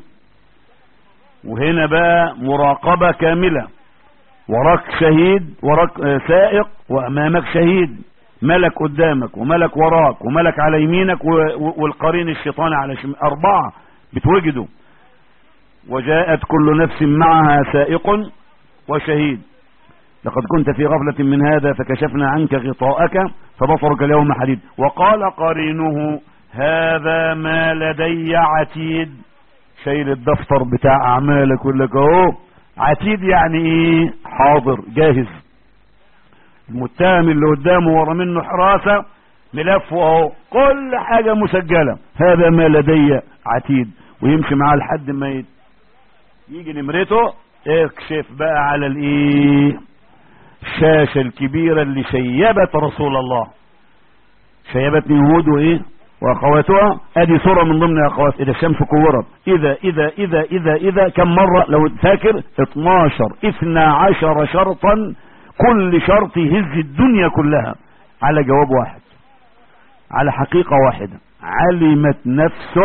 وهنا بقى مراقبة كاملة وراك شهيد وراك سائق وامامك شهيد ملك قدامك وملك وراك وملك على يمينك والقرين الشيطان على شمال اربعة بتوجدوا وجاءت كل نفس معها سائق وشهيد لقد كنت في غفلة من هذا فكشفنا عنك غطاءك فبصرك اليوم حديد وقال قرينه هذا ما لدي عتيد شايل الدفتر بتاع اعمالك يقول لك اهو عتيد يعني ايه حاضر جاهز المتهم اللي قدامه ورا منه حراسة ملف اهو كل حاجة مسجلة هذا ما لدي عتيد ويمشي معاه لحد ما يت... يجي نمرته اكشف بقى على الايه الشاشة الكبيرة اللي شيبت رسول الله شيبتني يهود وايه واخواتها ادي صورة من ضمن اخوات اذا الشمس كورت اذا اذا اذا اذا اذا كم مرة لو فاكر 12 12 شرطا كل شرط يهز الدنيا كلها على جواب واحد على حقيقة واحدة علمت نفس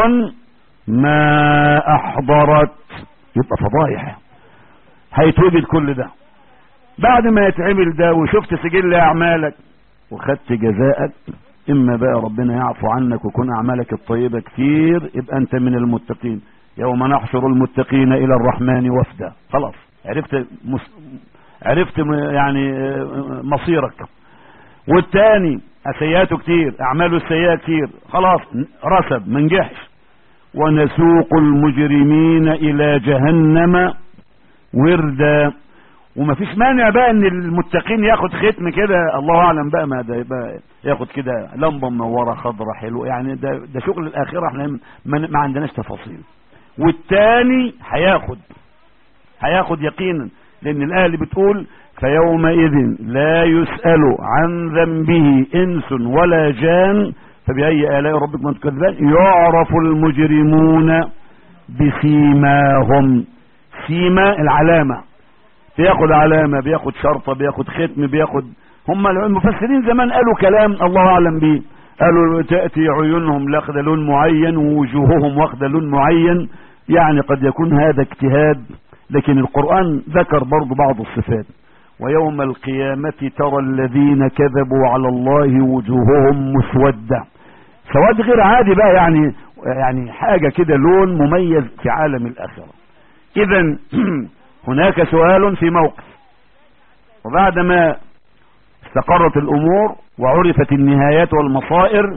ما احضرت يبقى فضايح هيتوجد كل ده بعد ما يتعمل ده وشفت سجل اعمالك وخدت جزاءك اما بقى ربنا يعفو عنك ويكون اعمالك الطيبة كتير يبقى انت من المتقين يوم نحشر المتقين الى الرحمن وفدا خلاص عرفت مس... عرفت يعني مصيرك والتاني سيئاته كتير اعماله السيئة كتير خلاص رسب منجحش ونسوق المجرمين الى جهنم وردا ومفيش مانع بقى ان المتقين ياخد ختم كده الله اعلم بقى ما ده يبقى ياخد كده لمبه منوره خضره حلوه يعني ده ده شغل الاخره احنا ما, ما عندناش تفاصيل والتاني هياخد هياخد يقينا لان الايه بتقول فيومئذ لا يسأل عن ذنبه انس ولا جان فبأي آلاء ربكم تكذبان يعرف المجرمون بسيماهم سيما العلامة بياخد علامة بياخد شرطة بياخد ختم بياخد هم المفسرين زمان قالوا كلام الله أعلم به قالوا تأتي عيونهم لاخذ لون معين ووجوههم واخذ لون معين يعني قد يكون هذا اجتهاد لكن القرآن ذكر برضو بعض الصفات ويوم القيامة ترى الذين كذبوا على الله وجوههم مسودة سواد غير عادي بقى يعني يعني حاجة كده لون مميز في عالم الآخرة إذا هناك سؤال في موقف وبعدما استقرت الأمور وعرفت النهايات والمصائر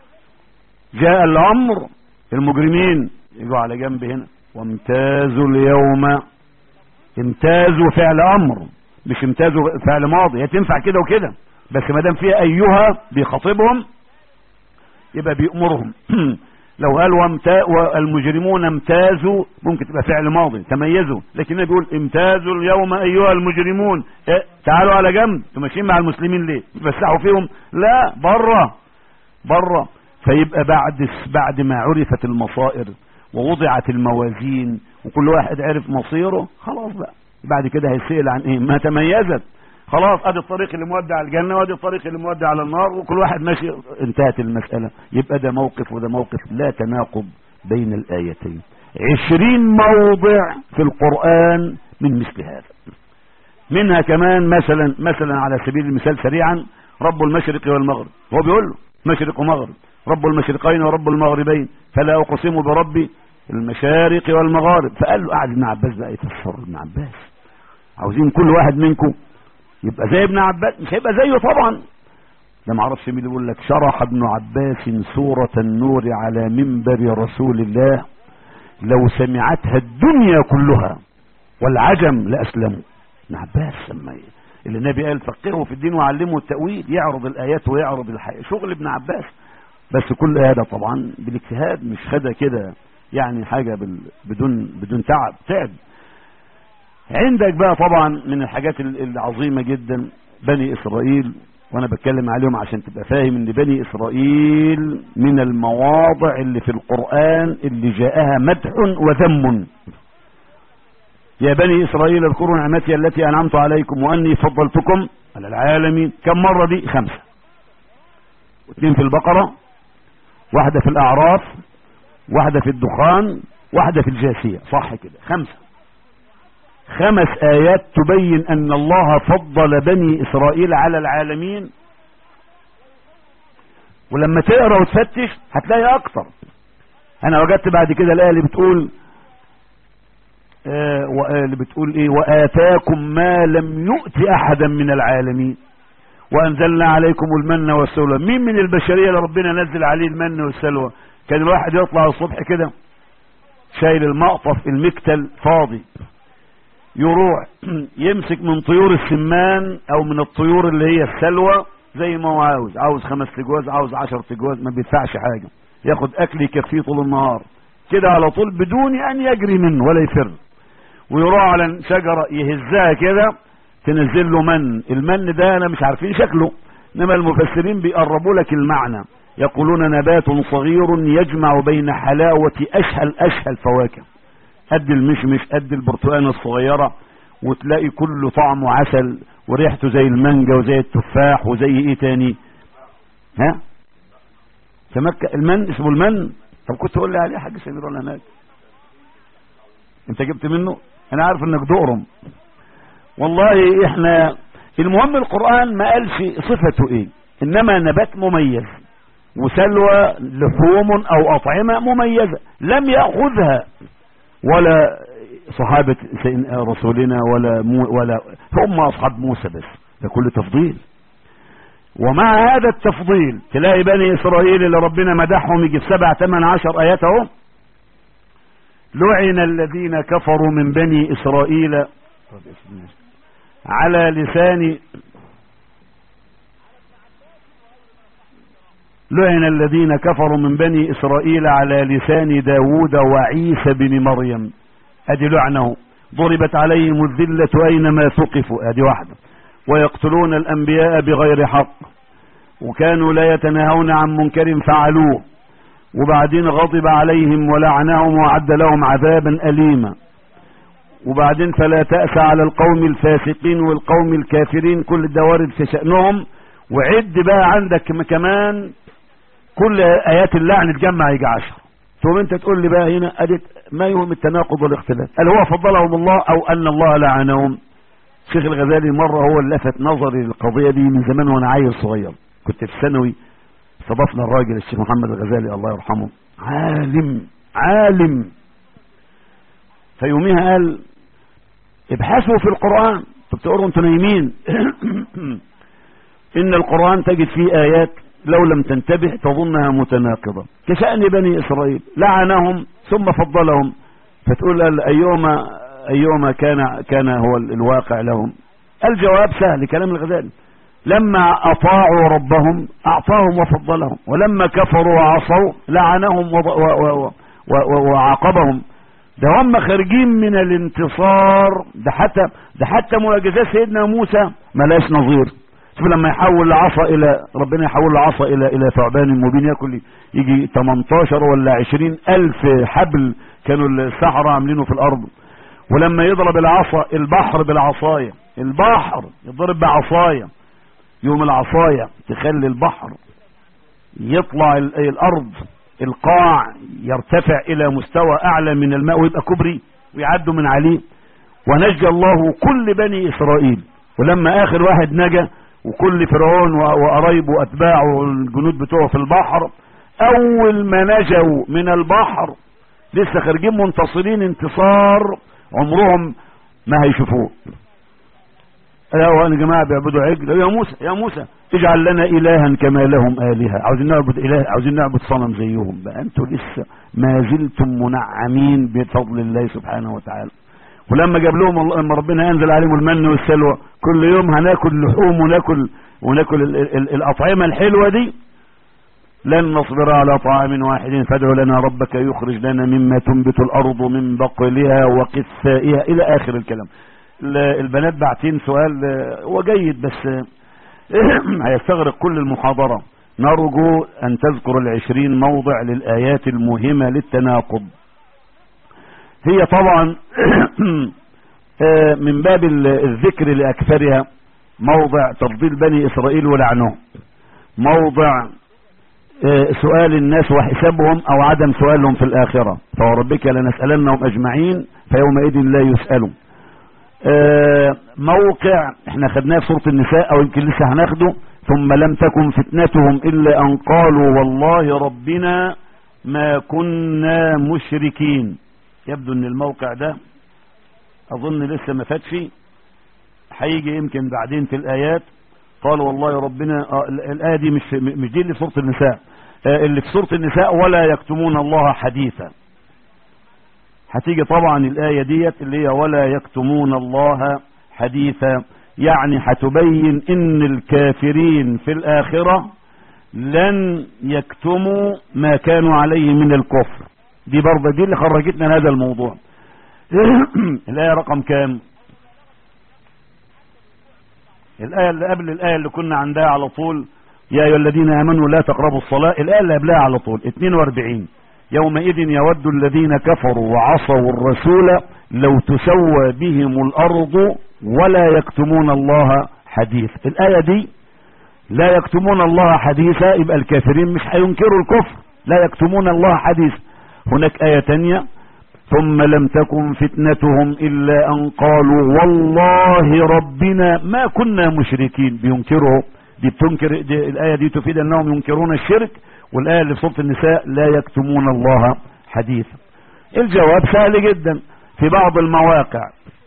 جاء الأمر المجرمين يجوا على جنب هنا وامتازوا اليوم امتازوا فعل أمر مش امتازوا فعل ماضي هي تنفع كده وكده بس ما دام فيها أيها بيخاطبهم يبقى بيأمرهم لو قال وامتا والمجرمون امتازوا ممكن تبقى فعل ماضي تميزوا لكن بيقول امتازوا اليوم ايها المجرمون اه تعالوا على جنب انتوا ماشيين مع المسلمين ليه تفسحوا فيهم لا بره بره فيبقى بعد بعد ما عرفت المصائر ووضعت الموازين وكل واحد عرف مصيره خلاص بقى بعد كده هيسأل عن ايه ما تميزت خلاص ادي الطريق اللي مودع على الجنة وادي الطريق اللي مودع على النار وكل واحد ماشي انتهت المسألة يبقى ده موقف وده موقف لا تناقض بين الآيتين عشرين موضع في القرآن من مثل هذا منها كمان مثلا مثلا على سبيل المثال سريعا رب المشرق والمغرب هو بيقول له مشرق ومغرب رب المشرقين ورب المغربين فلا اقسم بربي المشارق والمغارب فقال له قعد ابن عباس بقى يفسر ابن عباس عاوزين كل واحد منكم يبقى زي ابن عباس مش هيبقى زيه طبعا ده ما اعرفش مين اللي يقول لك شرح ابن عباس سورة النور على منبر رسول الله لو سمعتها الدنيا كلها والعجم لاسلموا ابن عباس لما اللي النبي قال فقهه في الدين وعلمه التأويل يعرض الآيات ويعرض الحقيقة شغل ابن عباس بس كل هذا طبعا بالاجتهاد مش خدها كده يعني حاجة بدون بدون تعب تعب عندك بقى طبعا من الحاجات العظيمة جدا بني إسرائيل وانا بتكلم عليهم عشان تبقى فاهم ان بني اسرائيل من المواضع اللي في القرآن اللي جاءها مدح وذم يا بني اسرائيل اذكروا نعمتي التي انعمت عليكم واني فضلتكم على العالمين كم مرة دي خمسة واثنين في البقرة واحدة في الاعراف واحدة في الدخان واحدة في الجاثية صح كده خمسة خمس آيات تبين أن الله فضل بني إسرائيل على العالمين ولما تقرأ وتفتش هتلاقي أكتر أنا وجدت بعد كده الآية اللي بتقول آه اللي بتقول إيه وآتاكم ما لم يؤت أحدا من العالمين وأنزلنا عليكم المن والسلوى مين من البشرية اللي ربنا نزل عليه المن والسلوى كان الواحد يطلع الصبح كده شايل المقطف المكتل فاضي يروح يمسك من طيور السمان او من الطيور اللي هي السلوى زي ما هو عاوز عاوز خمس تجواز عاوز عشر تجواز ما بيدفعش حاجة ياخد اكل يكفيه طول النهار كده على طول بدون ان يجري منه ولا يفر ويروح على شجرة يهزها كده تنزل له من المن ده انا مش عارفين شكله انما المفسرين بيقربوا لك المعنى يقولون نبات صغير يجمع بين حلاوة اشهل اشهل فواكه قد المشمش قد البرتقانة الصغيرة وتلاقي كله طعمه عسل وريحته زي المانجا وزي التفاح وزي ايه تاني ها تمكة المن اسمه المن طب كنت تقول لي عليه حاجة سمير ولا هناك انت جبت منه انا عارف انك دقرم والله احنا المهم القرآن ما قالش صفته ايه انما نبات مميز وسلوى لحوم او اطعمة مميزة لم يأخذها ولا صحابة رسولنا ولا مو ولا هم اصحاب موسى بس ده كل تفضيل ومع هذا التفضيل تلاقي بني اسرائيل اللي ربنا مدحهم يجي في سبع ثمان عشر ايات اهو لعن الذين كفروا من بني اسرائيل على لسان لعن الذين كفروا من بني اسرائيل على لسان داود وعيسى بن مريم ادي لعنه ضربت عليهم الذلة اينما ثقفوا ادي واحدة ويقتلون الانبياء بغير حق وكانوا لا يتناهون عن منكر فعلوه وبعدين غضب عليهم ولعنهم وعد لهم عذابا أليما وبعدين فلا تأس على القوم الفاسقين والقوم الكافرين كل الدوارد في شأنهم وعد بقى عندك كمان كل آيات اللعن تجمع يجي عشر ثم انت تقول لي بقى هنا أدت ما يهم التناقض والاختلاف هل هو فضلهم الله او ان الله لعنهم الشيخ الغزالي مرة هو اللي لفت نظري للقضية دي من زمان وانا عيل صغير كنت في ثانوي استضفنا الراجل الشيخ محمد الغزالي الله يرحمه عالم عالم فيوميها قال ابحثوا في القرآن بتقولوا انتوا نايمين ان القرآن تجد فيه ايات لو لم تنتبه تظنها متناقضة كشأن بني اسرائيل لعنهم ثم فضلهم فتقول ايهما ايهما كان كان هو الواقع لهم الجواب سهل كلام الغزالي لما اطاعوا ربهم اعطاهم وفضلهم ولما كفروا وعصوا لعنهم وعاقبهم ده هم خارجين من الانتصار ده حتى ده حتى معجزات سيدنا موسى ملاش نظير شوف لما يحول العصا الى ربنا يحول العصا الى الى ثعبان مبين ياكل يجي 18 ولا 20 الف حبل كانوا السحرة عاملينه في الارض ولما يضرب العصا البحر بالعصاية البحر يضرب بعصاية يوم العصاية تخلي البحر يطلع الارض القاع يرتفع الى مستوى اعلى من الماء ويبقى كبري ويعدوا من عليه ونجى الله كل بني اسرائيل ولما اخر واحد نجا وكل فرعون وقرايبه واتباعه والجنود بتوعه في البحر اول ما نجوا من البحر لسه خارجين منتصرين انتصار عمرهم ما هيشوفوه يا جماعة بيعبدوا عجل يا موسى يا موسى اجعل لنا الها كما لهم الهة عاوزين نعبد اله عاوزين نعبد صنم زيهم بقى انتوا لسه ما زلتم منعمين بفضل الله سبحانه وتعالى ولما جاب لهم لما ربنا انزل عليهم المن والسلوى كل يوم هناكل لحوم وناكل وناكل ال ال ال الاطعمه الحلوه دي لن نصبر على طعام واحد فادع لنا ربك يخرج لنا مما تنبت الارض من بقلها وقثائها الى اخر الكلام البنات باعتين سؤال هو جيد بس هيستغرق كل المحاضرة نرجو ان تذكر العشرين موضع للآيات المهمة للتناقض هي طبعا من باب الذكر لأكثرها موضع تفضيل بني إسرائيل ولعنهم موضع سؤال الناس وحسابهم أو عدم سؤالهم في الآخرة فوربك لنسألنهم أجمعين فيومئذ لا يسألون موقع احنا خدناه في سورة النساء او يمكن لسه هناخده ثم لم تكن فتنتهم الا ان قالوا والله ربنا ما كنا مشركين يبدو ان الموقع ده اظن لسه ما فاتش هيجي يمكن بعدين في الايات قالوا والله ربنا آه الايه دي مش مش دي اللي في سوره النساء آه اللي في سوره النساء ولا يكتمون الله حديثا هتيجي طبعا الآية ديت اللي هي ولا يكتمون الله حديثا يعني هتبين ان الكافرين في الاخرة لن يكتموا ما كانوا عليه من الكفر دي برضه دي اللي خرجتنا من هذا الموضوع الآية رقم كام الآية اللي قبل الآية اللي كنا عندها على طول يا أيها الذين آمنوا لا تقربوا الصلاة الآية اللي قبلها على طول 42 يومئذ يود الذين كفروا وعصوا الرسول لو تسوى بهم الأرض ولا يكتمون الله حديث الآية دي لا يكتمون الله حديثا يبقى الكافرين مش هينكروا الكفر لا يكتمون الله حديثا هناك آية تانية ثم لم تكن فتنتهم إلا أن قالوا والله ربنا ما كنا مشركين بينكروا دي بتنكر دي الآية دي تفيد أنهم ينكرون الشرك والآية اللي في سورة النساء لا يكتمون الله حديثا الجواب سهل جدا في بعض المواقع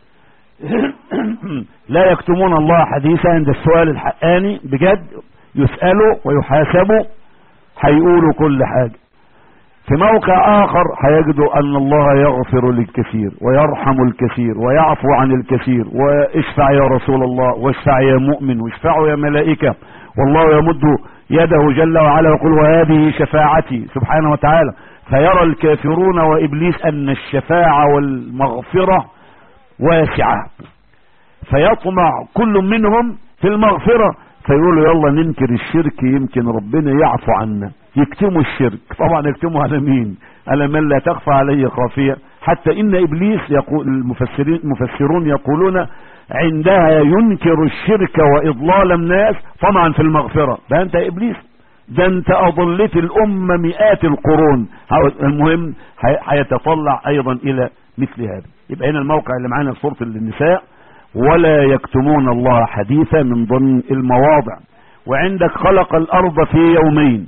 لا يكتمون الله حديثا عند السؤال الحقاني بجد يسألوا ويحاسبوا هيقولوا كل حاجة في موقع آخر هيجدوا أن الله يغفر للكثير ويرحم الكثير ويعفو عن الكثير واشفع يا رسول الله واشفع يا مؤمن واشفعوا يا ملائكة والله يمد يده جل وعلا ويقول وهذه شفاعتي سبحانه وتعالى فيرى الكافرون وإبليس أن الشفاعة والمغفرة واسعة فيطمع كل منهم في المغفرة فيقولوا يلا ننكر الشرك يمكن ربنا يعفو عنا يكتموا الشرك طبعا يكتموا على مين على من لا تخفى عليه خافية حتى ان ابليس يقول المفسرين المفسرون يقولون عندها ينكر الشرك واضلال الناس طمعا في المغفرة ده انت يا ابليس ده انت اضلت الامة مئات القرون المهم هيتطلع ايضا الى مثل هذا يبقى هنا الموقع اللي معانا في سورة النساء ولا يكتمون الله حديثا من ضمن المواضع وعندك خلق الارض في يومين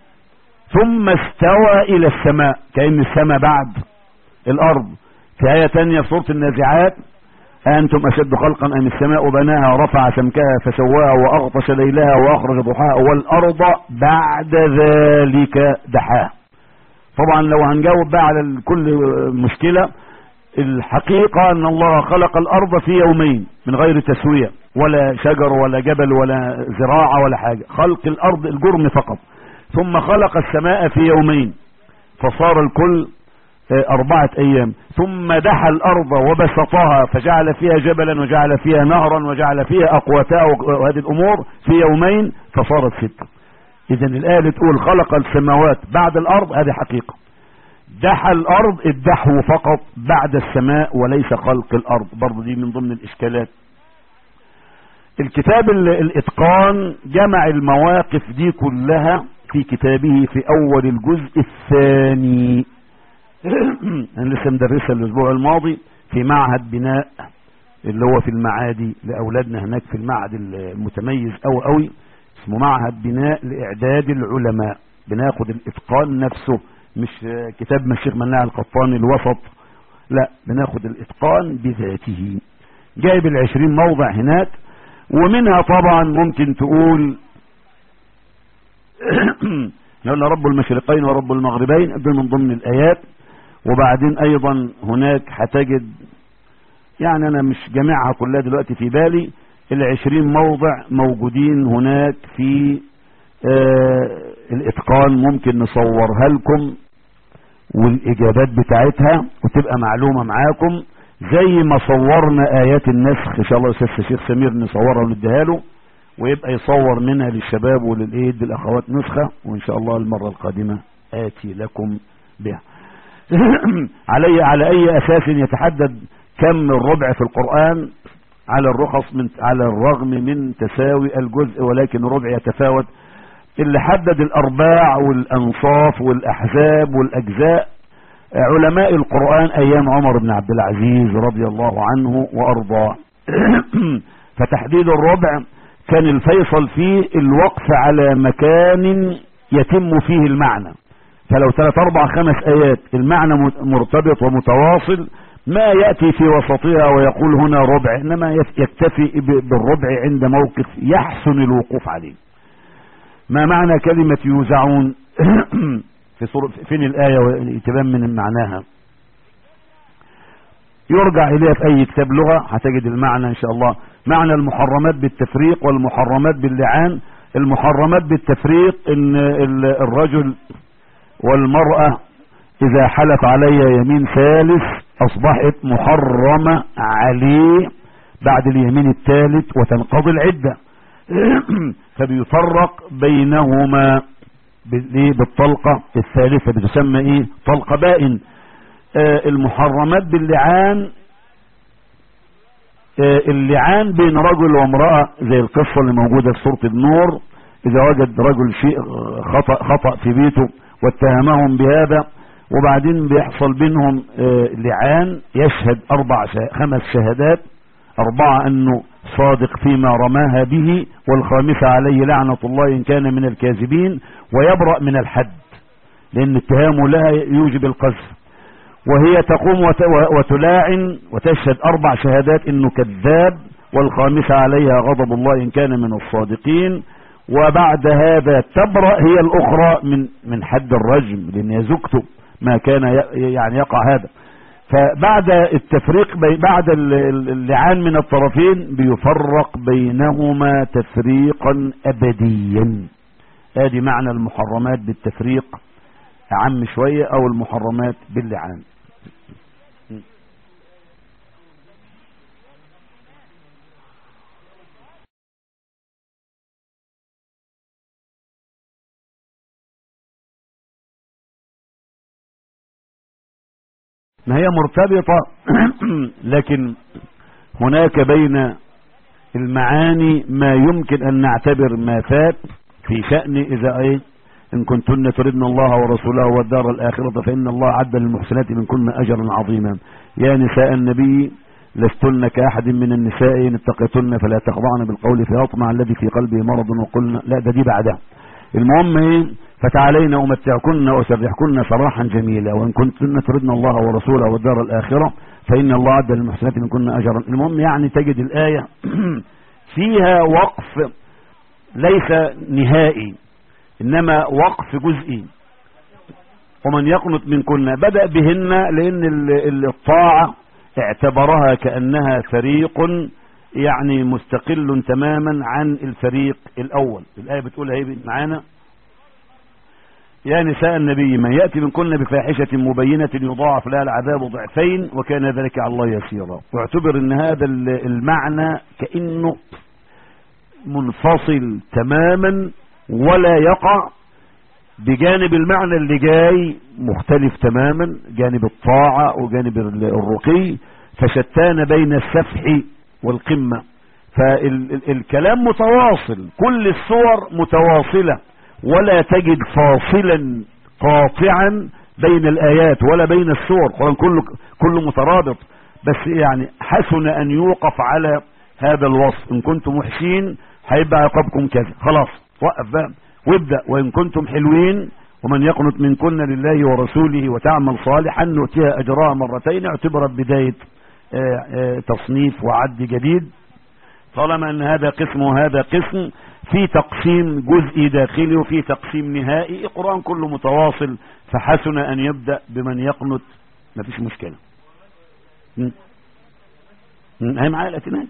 ثم استوى الى السماء كأن السماء بعد الارض في آية تانية في سورة النازعات أنتم أشد خلقا أم السماء بناها رفع سمكها فسواها وأغطش ليلها وأخرج ضحاها والأرض بعد ذلك دحاها طبعا لو هنجاوب بقى على كل مشكلة الحقيقة أن الله خلق الأرض في يومين من غير تسوية ولا شجر ولا جبل ولا زراعة ولا حاجة خلق الأرض الجرم فقط ثم خلق السماء في يومين فصار الكل أربعة أيام ثم دحى الأرض وبسطها فجعل فيها جبلا وجعل فيها نهرا وجعل فيها أقواتها وهذه الأمور في يومين فصارت ستة إذا الآية تقول خلق السماوات بعد الأرض هذه حقيقة دحى الأرض الدحو فقط بعد السماء وليس خلق الأرض برضه دي من ضمن الإشكالات الكتاب الإتقان جمع المواقف دي كلها في كتابه في أول الجزء الثاني أنا لسه مدرسها الأسبوع الماضي في معهد بناء اللي هو في المعادي لأولادنا هناك في المعهد المتميز أو قوي اسمه معهد بناء لإعداد العلماء بناخد الإتقان نفسه مش كتاب الشيخ مناع القطاني الوسط لا بناخد الإتقان بذاته جايب العشرين موضع هناك ومنها طبعا ممكن تقول قلنا رب المشرقين ورب المغربين دي من ضمن الآيات وبعدين أيضا هناك هتجد يعني أنا مش جامعها كلها دلوقتي في بالي العشرين موضع موجودين هناك في آه الإتقان ممكن نصورها لكم والإجابات بتاعتها وتبقى معلومة معاكم زي ما صورنا آيات النسخ إن شاء الله أستاذ الشيخ سمير نصورها ونديها له ويبقى يصور منها للشباب وللإيد للأخوات نسخة وإن شاء الله المرة القادمة آتي لكم بها علي على أي أساس يتحدد كم الربع في القرآن على الرخص من على الرغم من تساوي الجزء ولكن الربع يتفاوت اللي حدد الأرباع والأنصاف والأحزاب والأجزاء علماء القرآن أيام عمر بن عبد العزيز رضي الله عنه وأرضاه فتحديد الربع كان الفيصل فيه الوقف على مكان يتم فيه المعنى فلو ثلاث أربع خمس آيات المعنى مرتبط ومتواصل ما يأتي في وسطها ويقول هنا ربع إنما يكتفي بالربع عند موقف يحسن الوقوف عليه ما معنى كلمة يوزعون في صورة فين الآية تبان من معناها يرجع اليها في اي كتاب لغة هتجد المعنى ان شاء الله معنى المحرمات بالتفريق والمحرمات باللعان المحرمات بالتفريق ان الرجل والمرأة اذا حلف علي يمين ثالث اصبحت محرمة عليه بعد اليمين الثالث وتنقضي العدة فبيفرق بينهما بالطلقة الثالثة بتسمى ايه طلقة بائن آه المحرمات باللعان آه اللعان بين رجل وامرأة زي القصة اللي موجودة في سورة النور اذا وجد رجل شيء خطأ, خطأ في بيته واتهمهم بهذا وبعدين بيحصل بينهم آه لعان يشهد اربع خمس شهادات اربعة انه صادق فيما رماها به والخامسة عليه لعنة الله ان كان من الكاذبين ويبرأ من الحد لان اتهامه لها يوجب القذف وهي تقوم وتلاعن وتشهد اربع شهادات انه كذاب والخامسة عليها غضب الله ان كان من الصادقين وبعد هذا تبرأ هي الاخرى من من حد الرجم لان هي زوجته ما كان يعني يقع هذا فبعد التفريق بي بعد اللعان من الطرفين بيفرق بينهما تفريقا ابديا ادي معنى المحرمات بالتفريق عم شوية او المحرمات باللعان ما هي مرتبطة لكن هناك بين المعاني ما يمكن ان نعتبر ما فات في شأن اذا ايه ان كنتن تردن الله ورسوله والدار الاخرة فان الله عد للمحسنات منكن اجرا عظيما يا نساء النبي لستن كاحد من النساء ان اتقيتن فلا تخضعن بالقول فيطمع الذي في قلبه مرض وقلنا لا ده دي بعدها المهم ايه فتعالينا أمتعكن وأسرحكن سراحا جميلا وإن كنتن تردن الله ورسوله والدار الآخرة فإن الله عد للمحسنات منكن أجرا المهم يعني تجد الآية فيها وقف ليس نهائي إنما وقف جزئي ومن يقنط منكن بدأ بهن لأن الطاعة اعتبرها كأنها فريق يعني مستقل تماما عن الفريق الأول الآية بتقول هي معانا يا نساء النبي من يأتي منكن بفاحشة مبينة يضاعف لها العذاب ضعفين وكان ذلك على الله يسيرا واعتبر ان هذا المعنى كأنه منفصل تماما ولا يقع بجانب المعنى اللي جاي مختلف تماما جانب الطاعة وجانب الرقي فشتان بين السفح والقمة فالكلام متواصل كل الصور متواصلة ولا تجد فاصلا قاطعا بين الآيات ولا بين السور القرآن كله, كله مترابط بس يعني حسن أن يوقف على هذا الوصف إن كنتم محسين هيبقى عقابكم كذا خلاص وقف بقى وابدأ وإن كنتم حلوين ومن يقنط منكن لله ورسوله وتعمل صالحا نؤتيها أجرها مرتين اعتبرت بداية آآ آآ تصنيف وعد جديد طالما أن هذا قسم وهذا قسم في تقسيم جزئي داخلي وفي تقسيم نهائي القرآن كله متواصل فحسن أن يبدأ بمن يقنط مفيش مشكلة هي معايا الأتنان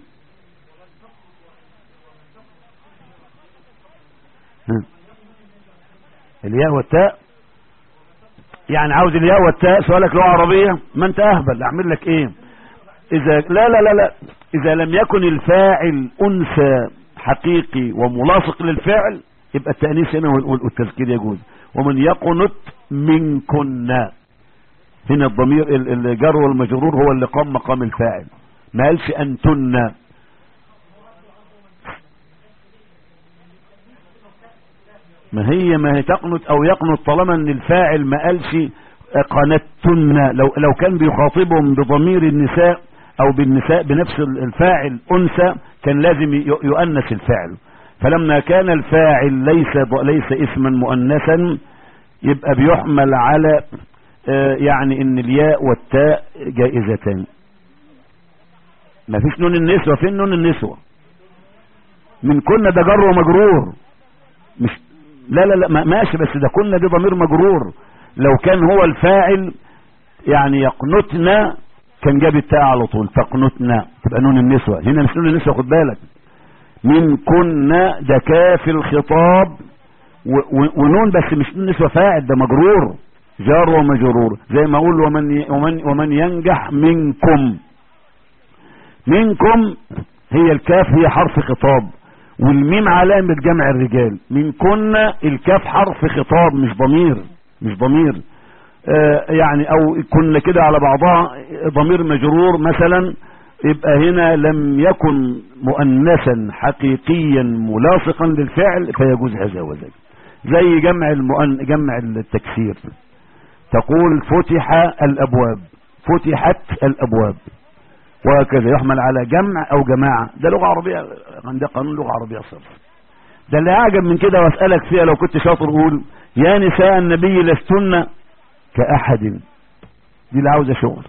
الياء والتاء يعني عاوز الياء والتاء سؤالك لغة عربية ما انت اهبل اعمل لك ايه اذا لا لا لا لا اذا لم يكن الفاعل انثى حقيقي وملاصق للفعل يبقى التأنيث هنا والتذكير يجوز ومن يقنط منكن هنا الضمير الجر والمجرور هو اللي قام مقام الفاعل ما قالش انتن ما هي ما هي تقنط او يقنط طالما ان الفاعل ما قالش قنتن لو لو كان بيخاطبهم بضمير النساء او بالنساء بنفس الفاعل انثى كان لازم يؤنث الفعل فلما كان الفاعل ليس ليس اسما مؤنثا يبقى بيحمل على يعني ان الياء والتاء جائزتان ما فيش نون النسوة فين نون النسوة من كنا ده جر ومجرور مش لا لا لا ماشي بس ده كنا دي ضمير مجرور لو كان هو الفاعل يعني يقنتنا كان جاب التاء على طول تقنتنا تبقى نون النسوة هنا مش نون النسوة خد بالك من كنا ده كاف الخطاب ونون بس مش نون النسوة فاعل ده مجرور جار ومجرور زي ما اقول ومن ومن ومن ينجح منكم منكم هي الكاف هي حرف خطاب والميم علامة جمع الرجال من كنا الكاف حرف خطاب مش ضمير مش ضمير آه يعني او كنا كده على بعضها ضمير مجرور مثلا يبقى هنا لم يكن مؤنثا حقيقيا ملاصقا للفعل فيجوز هذا وذاك زي جمع المؤن جمع التكسير تقول فتح الابواب فتحت الابواب وهكذا يحمل على جمع او جماعة ده لغة عربية عندها قانون لغة عربية صرف ده اللي اعجب من كده واسألك فيها لو كنت شاطر قول يا نساء النبي لستن كأحد دي اللي عاوزة شغل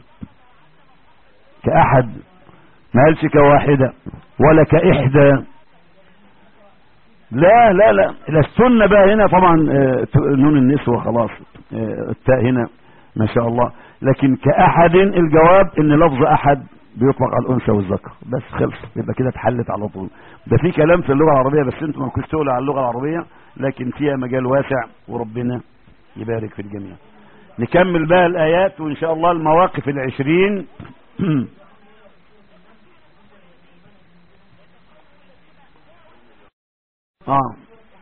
كأحد ما قالش كواحدة ولا كإحدى لا لا لا لستن بقى هنا طبعا نون النسوة خلاص التاء هنا ما شاء الله لكن كأحد الجواب ان لفظ احد بيطلق على الانثى والذكر بس خلص يبقى كده اتحلت على طول ده في كلام في اللغه العربيه بس انتم ما كنتوا تقولوا على اللغه العربيه لكن فيها مجال واسع وربنا يبارك في الجميع نكمل بقى الايات وان شاء الله المواقف العشرين اه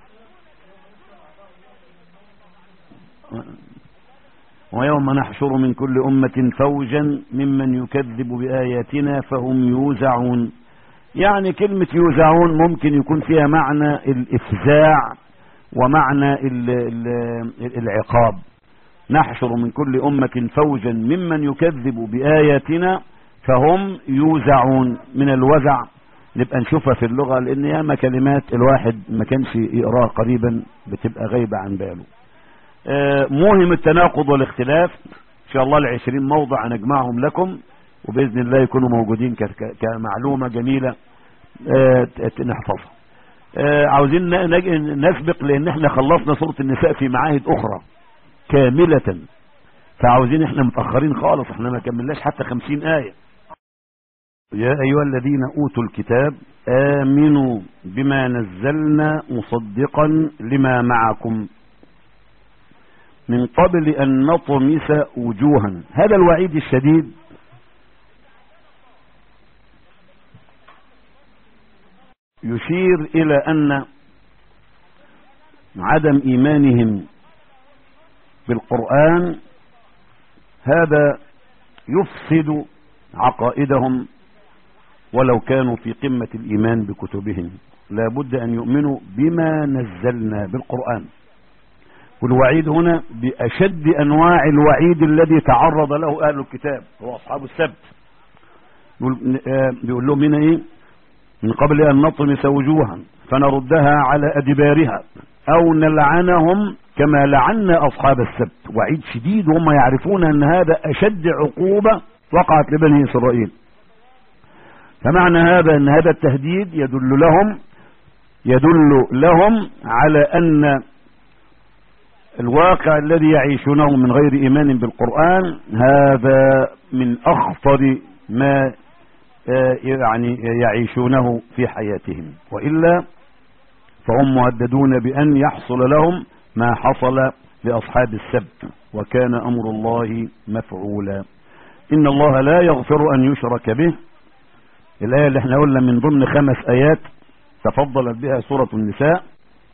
ويوم نحشر من كل أمة فوجا ممن يكذب بآياتنا فهم يوزعون يعني كلمة يوزعون ممكن يكون فيها معنى الإفزاع ومعنى ال ال العقاب نحشر من كل أمة فوجا ممن يكذب بآياتنا فهم يوزعون من الوزع نبقى نشوفها في اللغة لأن ياما كلمات الواحد ما كانش يقراها قريبا بتبقى غايبة عن باله موهم التناقض والاختلاف ان شاء الله العشرين موضع نجمعهم لكم وبإذن الله يكونوا موجودين كمعلومة جميلة نحفظها عاوزين نسبق لان احنا خلصنا سورة النساء في معاهد اخرى كاملة فعاوزين احنا متأخرين خالص احنا ما كملناش حتى خمسين آية يا ايها الذين اوتوا الكتاب امنوا بما نزلنا مصدقا لما معكم من قبل أن نطمس وجوها هذا الوعيد الشديد يشير إلى أن عدم إيمانهم بالقرآن هذا يفسد عقائدهم ولو كانوا في قمة الإيمان بكتبهم لا بد أن يؤمنوا بما نزلنا بالقرآن والوعيد هنا بأشد أنواع الوعيد الذي تعرض له أهل الكتاب هو أصحاب السبت بيقول لهم هنا إيه من قبل أن نطمس وجوها فنردها على أدبارها أو نلعنهم كما لعنا أصحاب السبت وعيد شديد وهم يعرفون أن هذا أشد عقوبة وقعت لبني إسرائيل فمعنى هذا أن هذا التهديد يدل لهم يدل لهم على أن الواقع الذي يعيشونه من غير إيمان بالقرآن هذا من أخطر ما يعني يعيشونه في حياتهم وإلا فهم مهددون بأن يحصل لهم ما حصل لأصحاب السبت وكان أمر الله مفعولا إن الله لا يغفر أن يشرك به الآية اللي احنا قلنا من ضمن خمس آيات تفضلت بها سورة النساء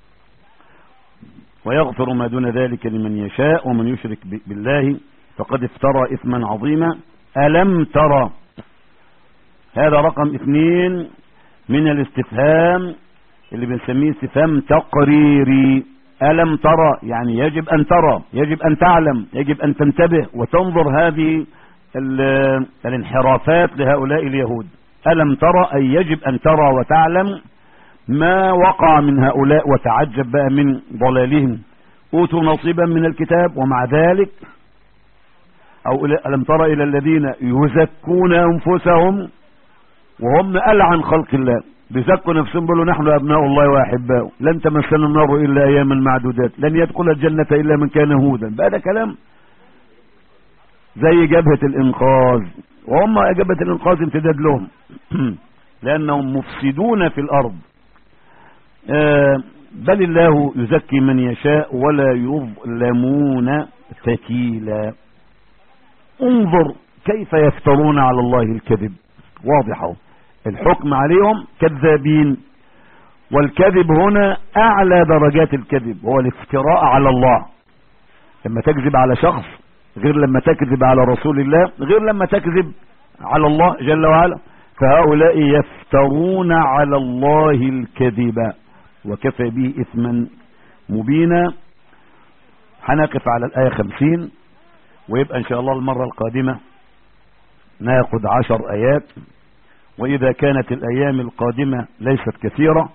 ويغفر ما دون ذلك لمن يشاء ومن يشرك بالله فقد افترى إثما عظيما ألم ترى هذا رقم اثنين من الاستفهام اللي بنسميه استفهام تقريري ألم ترى يعني يجب أن ترى يجب أن تعلم يجب أن تنتبه وتنظر هذه الانحرافات لهؤلاء اليهود ألم ترى أي يجب أن ترى وتعلم ما وقع من هؤلاء وتعجب بقى من ضلالهم أوتوا نصيبا من الكتاب ومع ذلك أو ألم ترى إلى الذين يزكون أنفسهم وهم ألعن خلق الله بيزكوا نفسهم بيقولوا نحن أبناء الله وأحباؤه لن تمسنا النار إلا أياما معدودات لن يدخل الجنة إلا من كان هودا بقى ده كلام زي جبهة الإنقاذ وهم اجابة الانقاذ امتداد لهم لانهم مفسدون في الارض آه، بل الله يزكي من يشاء ولا يظلمون فتيلا انظر كيف يفترون على الله الكذب واضحه الحكم عليهم كذابين والكذب هنا اعلى درجات الكذب هو الافتراء على الله لما تكذب على شخص غير لما تكذب على رسول الله غير لما تكذب على الله جل وعلا فهؤلاء يفترون على الله الكذب وكفى به اثما مبينا هنقف على الآية خمسين ويبقى ان شاء الله المرة القادمة ناخد عشر ايات واذا كانت الايام القادمة ليست كثيرة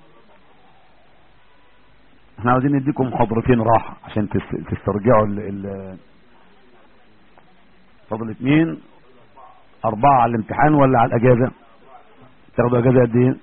احنا عاوزين نديكم محاضرتين راحة عشان تس- تسترجعوا ال ال فضل اتنين اربعة على الامتحان ولا على الاجازة تاخدوا اجازة قد ايه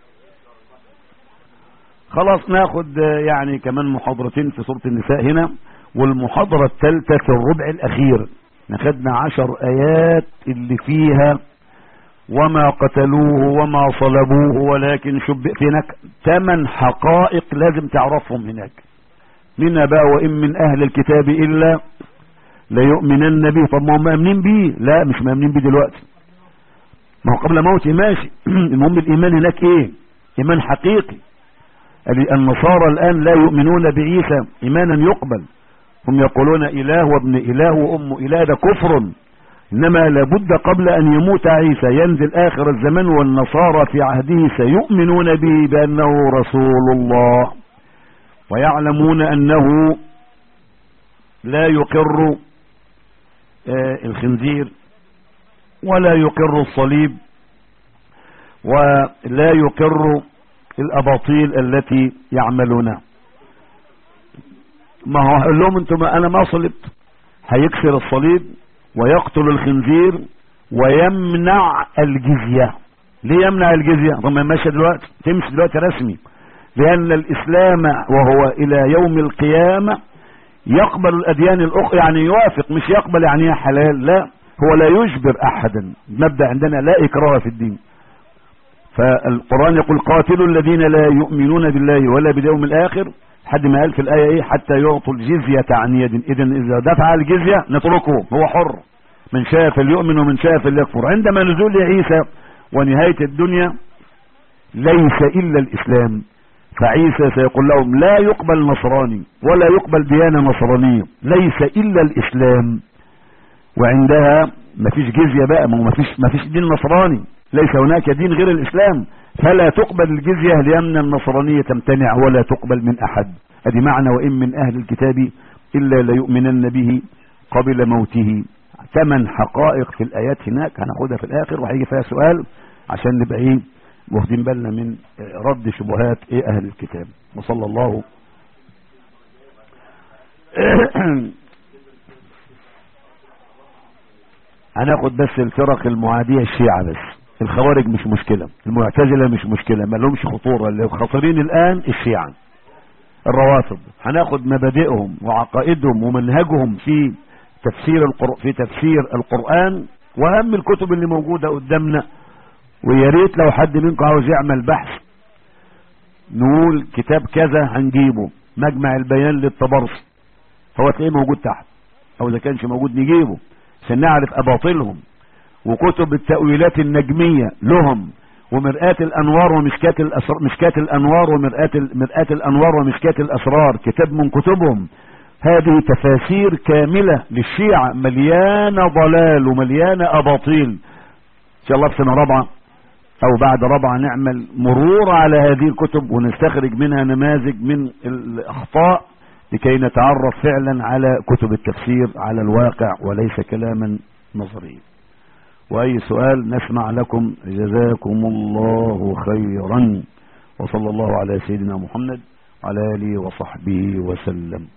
خلاص ناخد آه، يعني كمان محاضرتين في سورة النساء هنا والمحاضرة الثالثة في الربع الاخير ناخدنا عشر ايات اللي فيها وما قتلوه وما صلبوه ولكن شبه في هناك ثمان حقائق لازم تعرفهم هناك منها بقى وإن من أهل الكتاب إلا ليؤمنن به طب ما هم مأمنين به لا مش مأمنين به دلوقتي ما هو قبل موته ماشي المهم الإيمان هناك إيه إيمان حقيقي ال- النصارى الآن لا يؤمنون بعيسى إيمانا يقبل هم يقولون إله وابن إله وأم إله ده كفر إنما لابد قبل أن يموت عيسى ينزل آخر الزمن والنصارى في عهده سيؤمنون به بأنه رسول الله ويعلمون أنه لا يقر آه، الخنزير ولا يقر الصليب ولا يقر الأباطيل التي يعملونها ما هو هقول لهم انتم انا ما صلبت هيكسر الصليب ويقتل الخنزير ويمنع الجزية ليه يمنع الجزية طب ما ماشي دلوقتي تمشي دلوقتي رسمي لأن الإسلام وهو إلى يوم القيامة يقبل الأديان الأخرى يعني يوافق مش يقبل يعني إيه حلال لا هو لا يجبر أحدا مبدأ عندنا لا إكراه في الدين فالقرآن يقول قاتلوا الذين لا يؤمنون بالله ولا باليوم الآخر حد ما قال في الآية إيه حتى يعطوا الجزية عن يد إذا إذا دفع الجزية نتركه هو حر من شاء فليؤمن ومن شاء فليكفر عندما نزول عيسى ونهاية الدنيا ليس إلا الإسلام فعيسى سيقول لهم لا يقبل نصراني ولا يقبل ديانة نصرانية ليس إلا الإسلام وعندها مفيش جزية بقى ما هو مفيش, مفيش دين نصراني ليس هناك دين غير الإسلام فلا تقبل الجزية لأن النصرانية تمتنع ولا تقبل من أحد ادي معنى وإن من أهل الكتاب إلا ليؤمنن به قبل موته ثمان حقائق في الآيات هناك هناخدها في الآخر وهيجي فيها سؤال عشان نبقى إيه واخدين بالنا من رد شبهات إيه أهل الكتاب وصلى الله هناخد بس الفرق المعادية الشيعة بس الخوارج مش مشكلة المعتزلة مش مشكلة ما لهمش خطورة اللي خطرين الآن الشيعة الروافض هناخد مبادئهم وعقائدهم ومنهجهم في تفسير القر... في تفسير القرآن وأهم الكتب اللي موجودة قدامنا ويا ريت لو حد منكم عاوز يعمل بحث نقول كتاب كذا هنجيبه مجمع البيان للطبرسي هو تلاقيه موجود تحت او اذا كانش موجود نجيبه عشان نعرف اباطيلهم وكتب التأويلات النجمية لهم ومرآة الأنوار ومشكات الأسرار مشكات الأنوار ومرآة مرآة الأنوار ومشكات الأسرار كتاب من كتبهم هذه تفاسير كاملة للشيعة مليانة ضلال ومليانة أباطيل إن شاء الله في سنة رابعة أو بعد رابعة نعمل مرور على هذه الكتب ونستخرج منها نماذج من الأخطاء لكي نتعرف فعلا على كتب التفسير على الواقع وليس كلاما نظريا وأي سؤال نسمع لكم جزاكم الله خيرا وصلى الله على سيدنا محمد وعلى آله وصحبه وسلم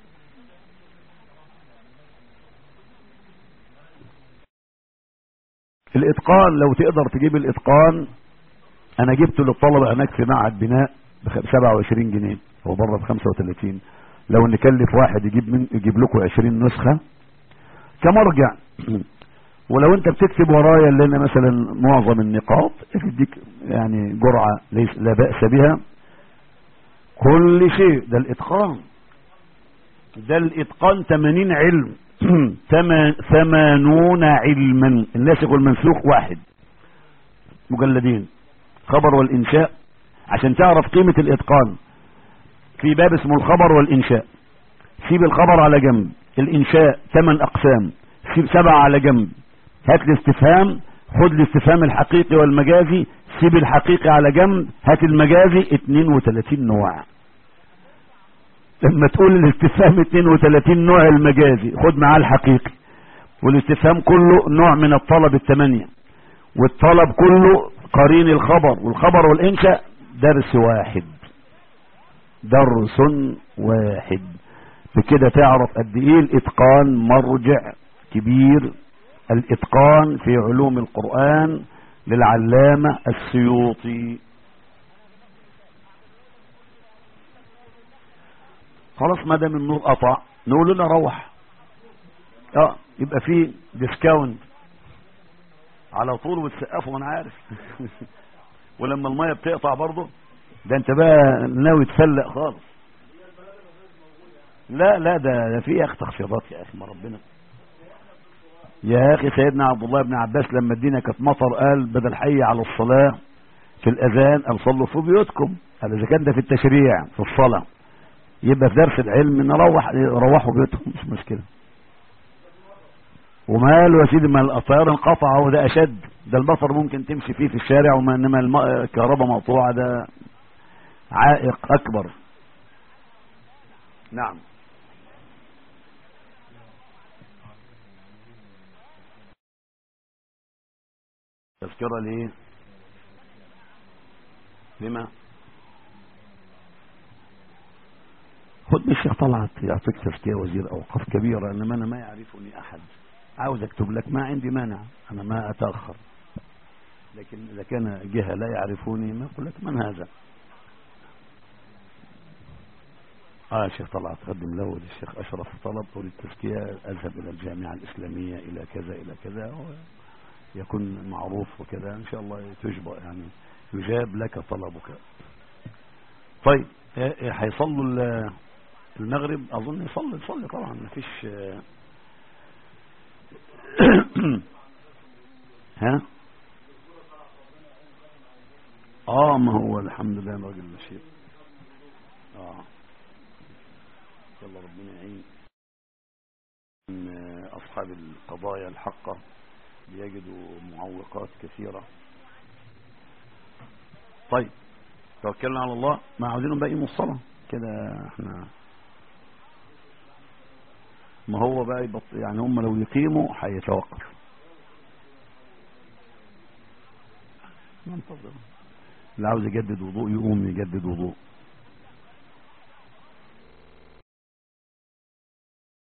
الإتقان لو تقدر تجيب الإتقان أنا جبته للطلبة هناك في معهد بناء ب 27 جنيه هو بره ب 35 لو نكلف واحد يجيب من يجيب لكم 20 نسخة كمرجع ولو انت بتكتب ورايا لنا مثلا معظم النقاط تديك يعني جرعة ليس لا بأس بها كل شيء ده الاتقان ده الاتقان 80 علم ثمانون علما الناسخ والمنسوخ واحد مجلدين خبر والإنشاء عشان تعرف قيمة الإتقان في باب اسمه الخبر والإنشاء سيب الخبر على جنب الإنشاء ثمان أقسام سيب سبعة على جنب هات الاستفهام خد الاستفهام الحقيقي والمجازي سيب الحقيقي على جنب هات المجازي 32 نوع لما تقول الاستفهام 32 نوع المجازي خد معاه الحقيقي والاستفهام كله نوع من الطلب الثمانية والطلب كله قرين الخبر والخبر والإنشاء درس واحد درس واحد بكده تعرف قد ايه الاتقان مرجع كبير الاتقان في علوم القرآن للعلامة السيوطي خلاص ما دام النور قطع نقول لنا روح اه يبقى في ديسكاونت على طول وتسقفوا وانا عارف ولما الميه بتقطع برضه ده انت بقى ناوي تفلق خالص لا لا ده, ده في اخ تخفيضات يا اخي ما ربنا يا اخي سيدنا عبد الله بن عباس لما الدنيا كانت مطر قال بدل حي على الصلاه في الاذان قال صلوا في بيوتكم قال اذا كان ده في التشريع في الصلاه يبقى في درس العلم نروح روحوا بيوتهم مش مشكله وماله يا سيدي ما الطيار انقطع وده اشد ده المطر ممكن تمشي فيه في الشارع وما انما الكهرباء مقطوعه ده عائق اكبر نعم تذكرة ليه لما خد من الشيخ طلعت يعطيك تزكية وزير أوقاف كبيرة إنما أنا ما يعرفني أحد عاوز أكتب لك ما عندي مانع أنا ما أتأخر لكن إذا كان جهة لا يعرفوني ما أقول لك من هذا آه الشيخ طلعت قدم له للشيخ أشرف طلب أريد تزكية أذهب إلى الجامعة الإسلامية إلى كذا إلى كذا يكون معروف وكذا إن شاء الله تجبر يعني يجاب لك طلبك طيب هيصلوا المغرب أظن يصلي يصلي طبعا ما فيش ها اه ما هو الحمد لله راجل نشيط اه يلا ربنا يعين من اصحاب القضايا الحقة بيجدوا معوقات كثيرة طيب توكلنا على الله ما عاوزينهم بقى يقيموا الصلاة كده احنا ما هو بقى يبط يعني هم لو يقيموا هيتوقف ننتظر اللي عاوز يجدد وضوء يقوم يجدد وضوء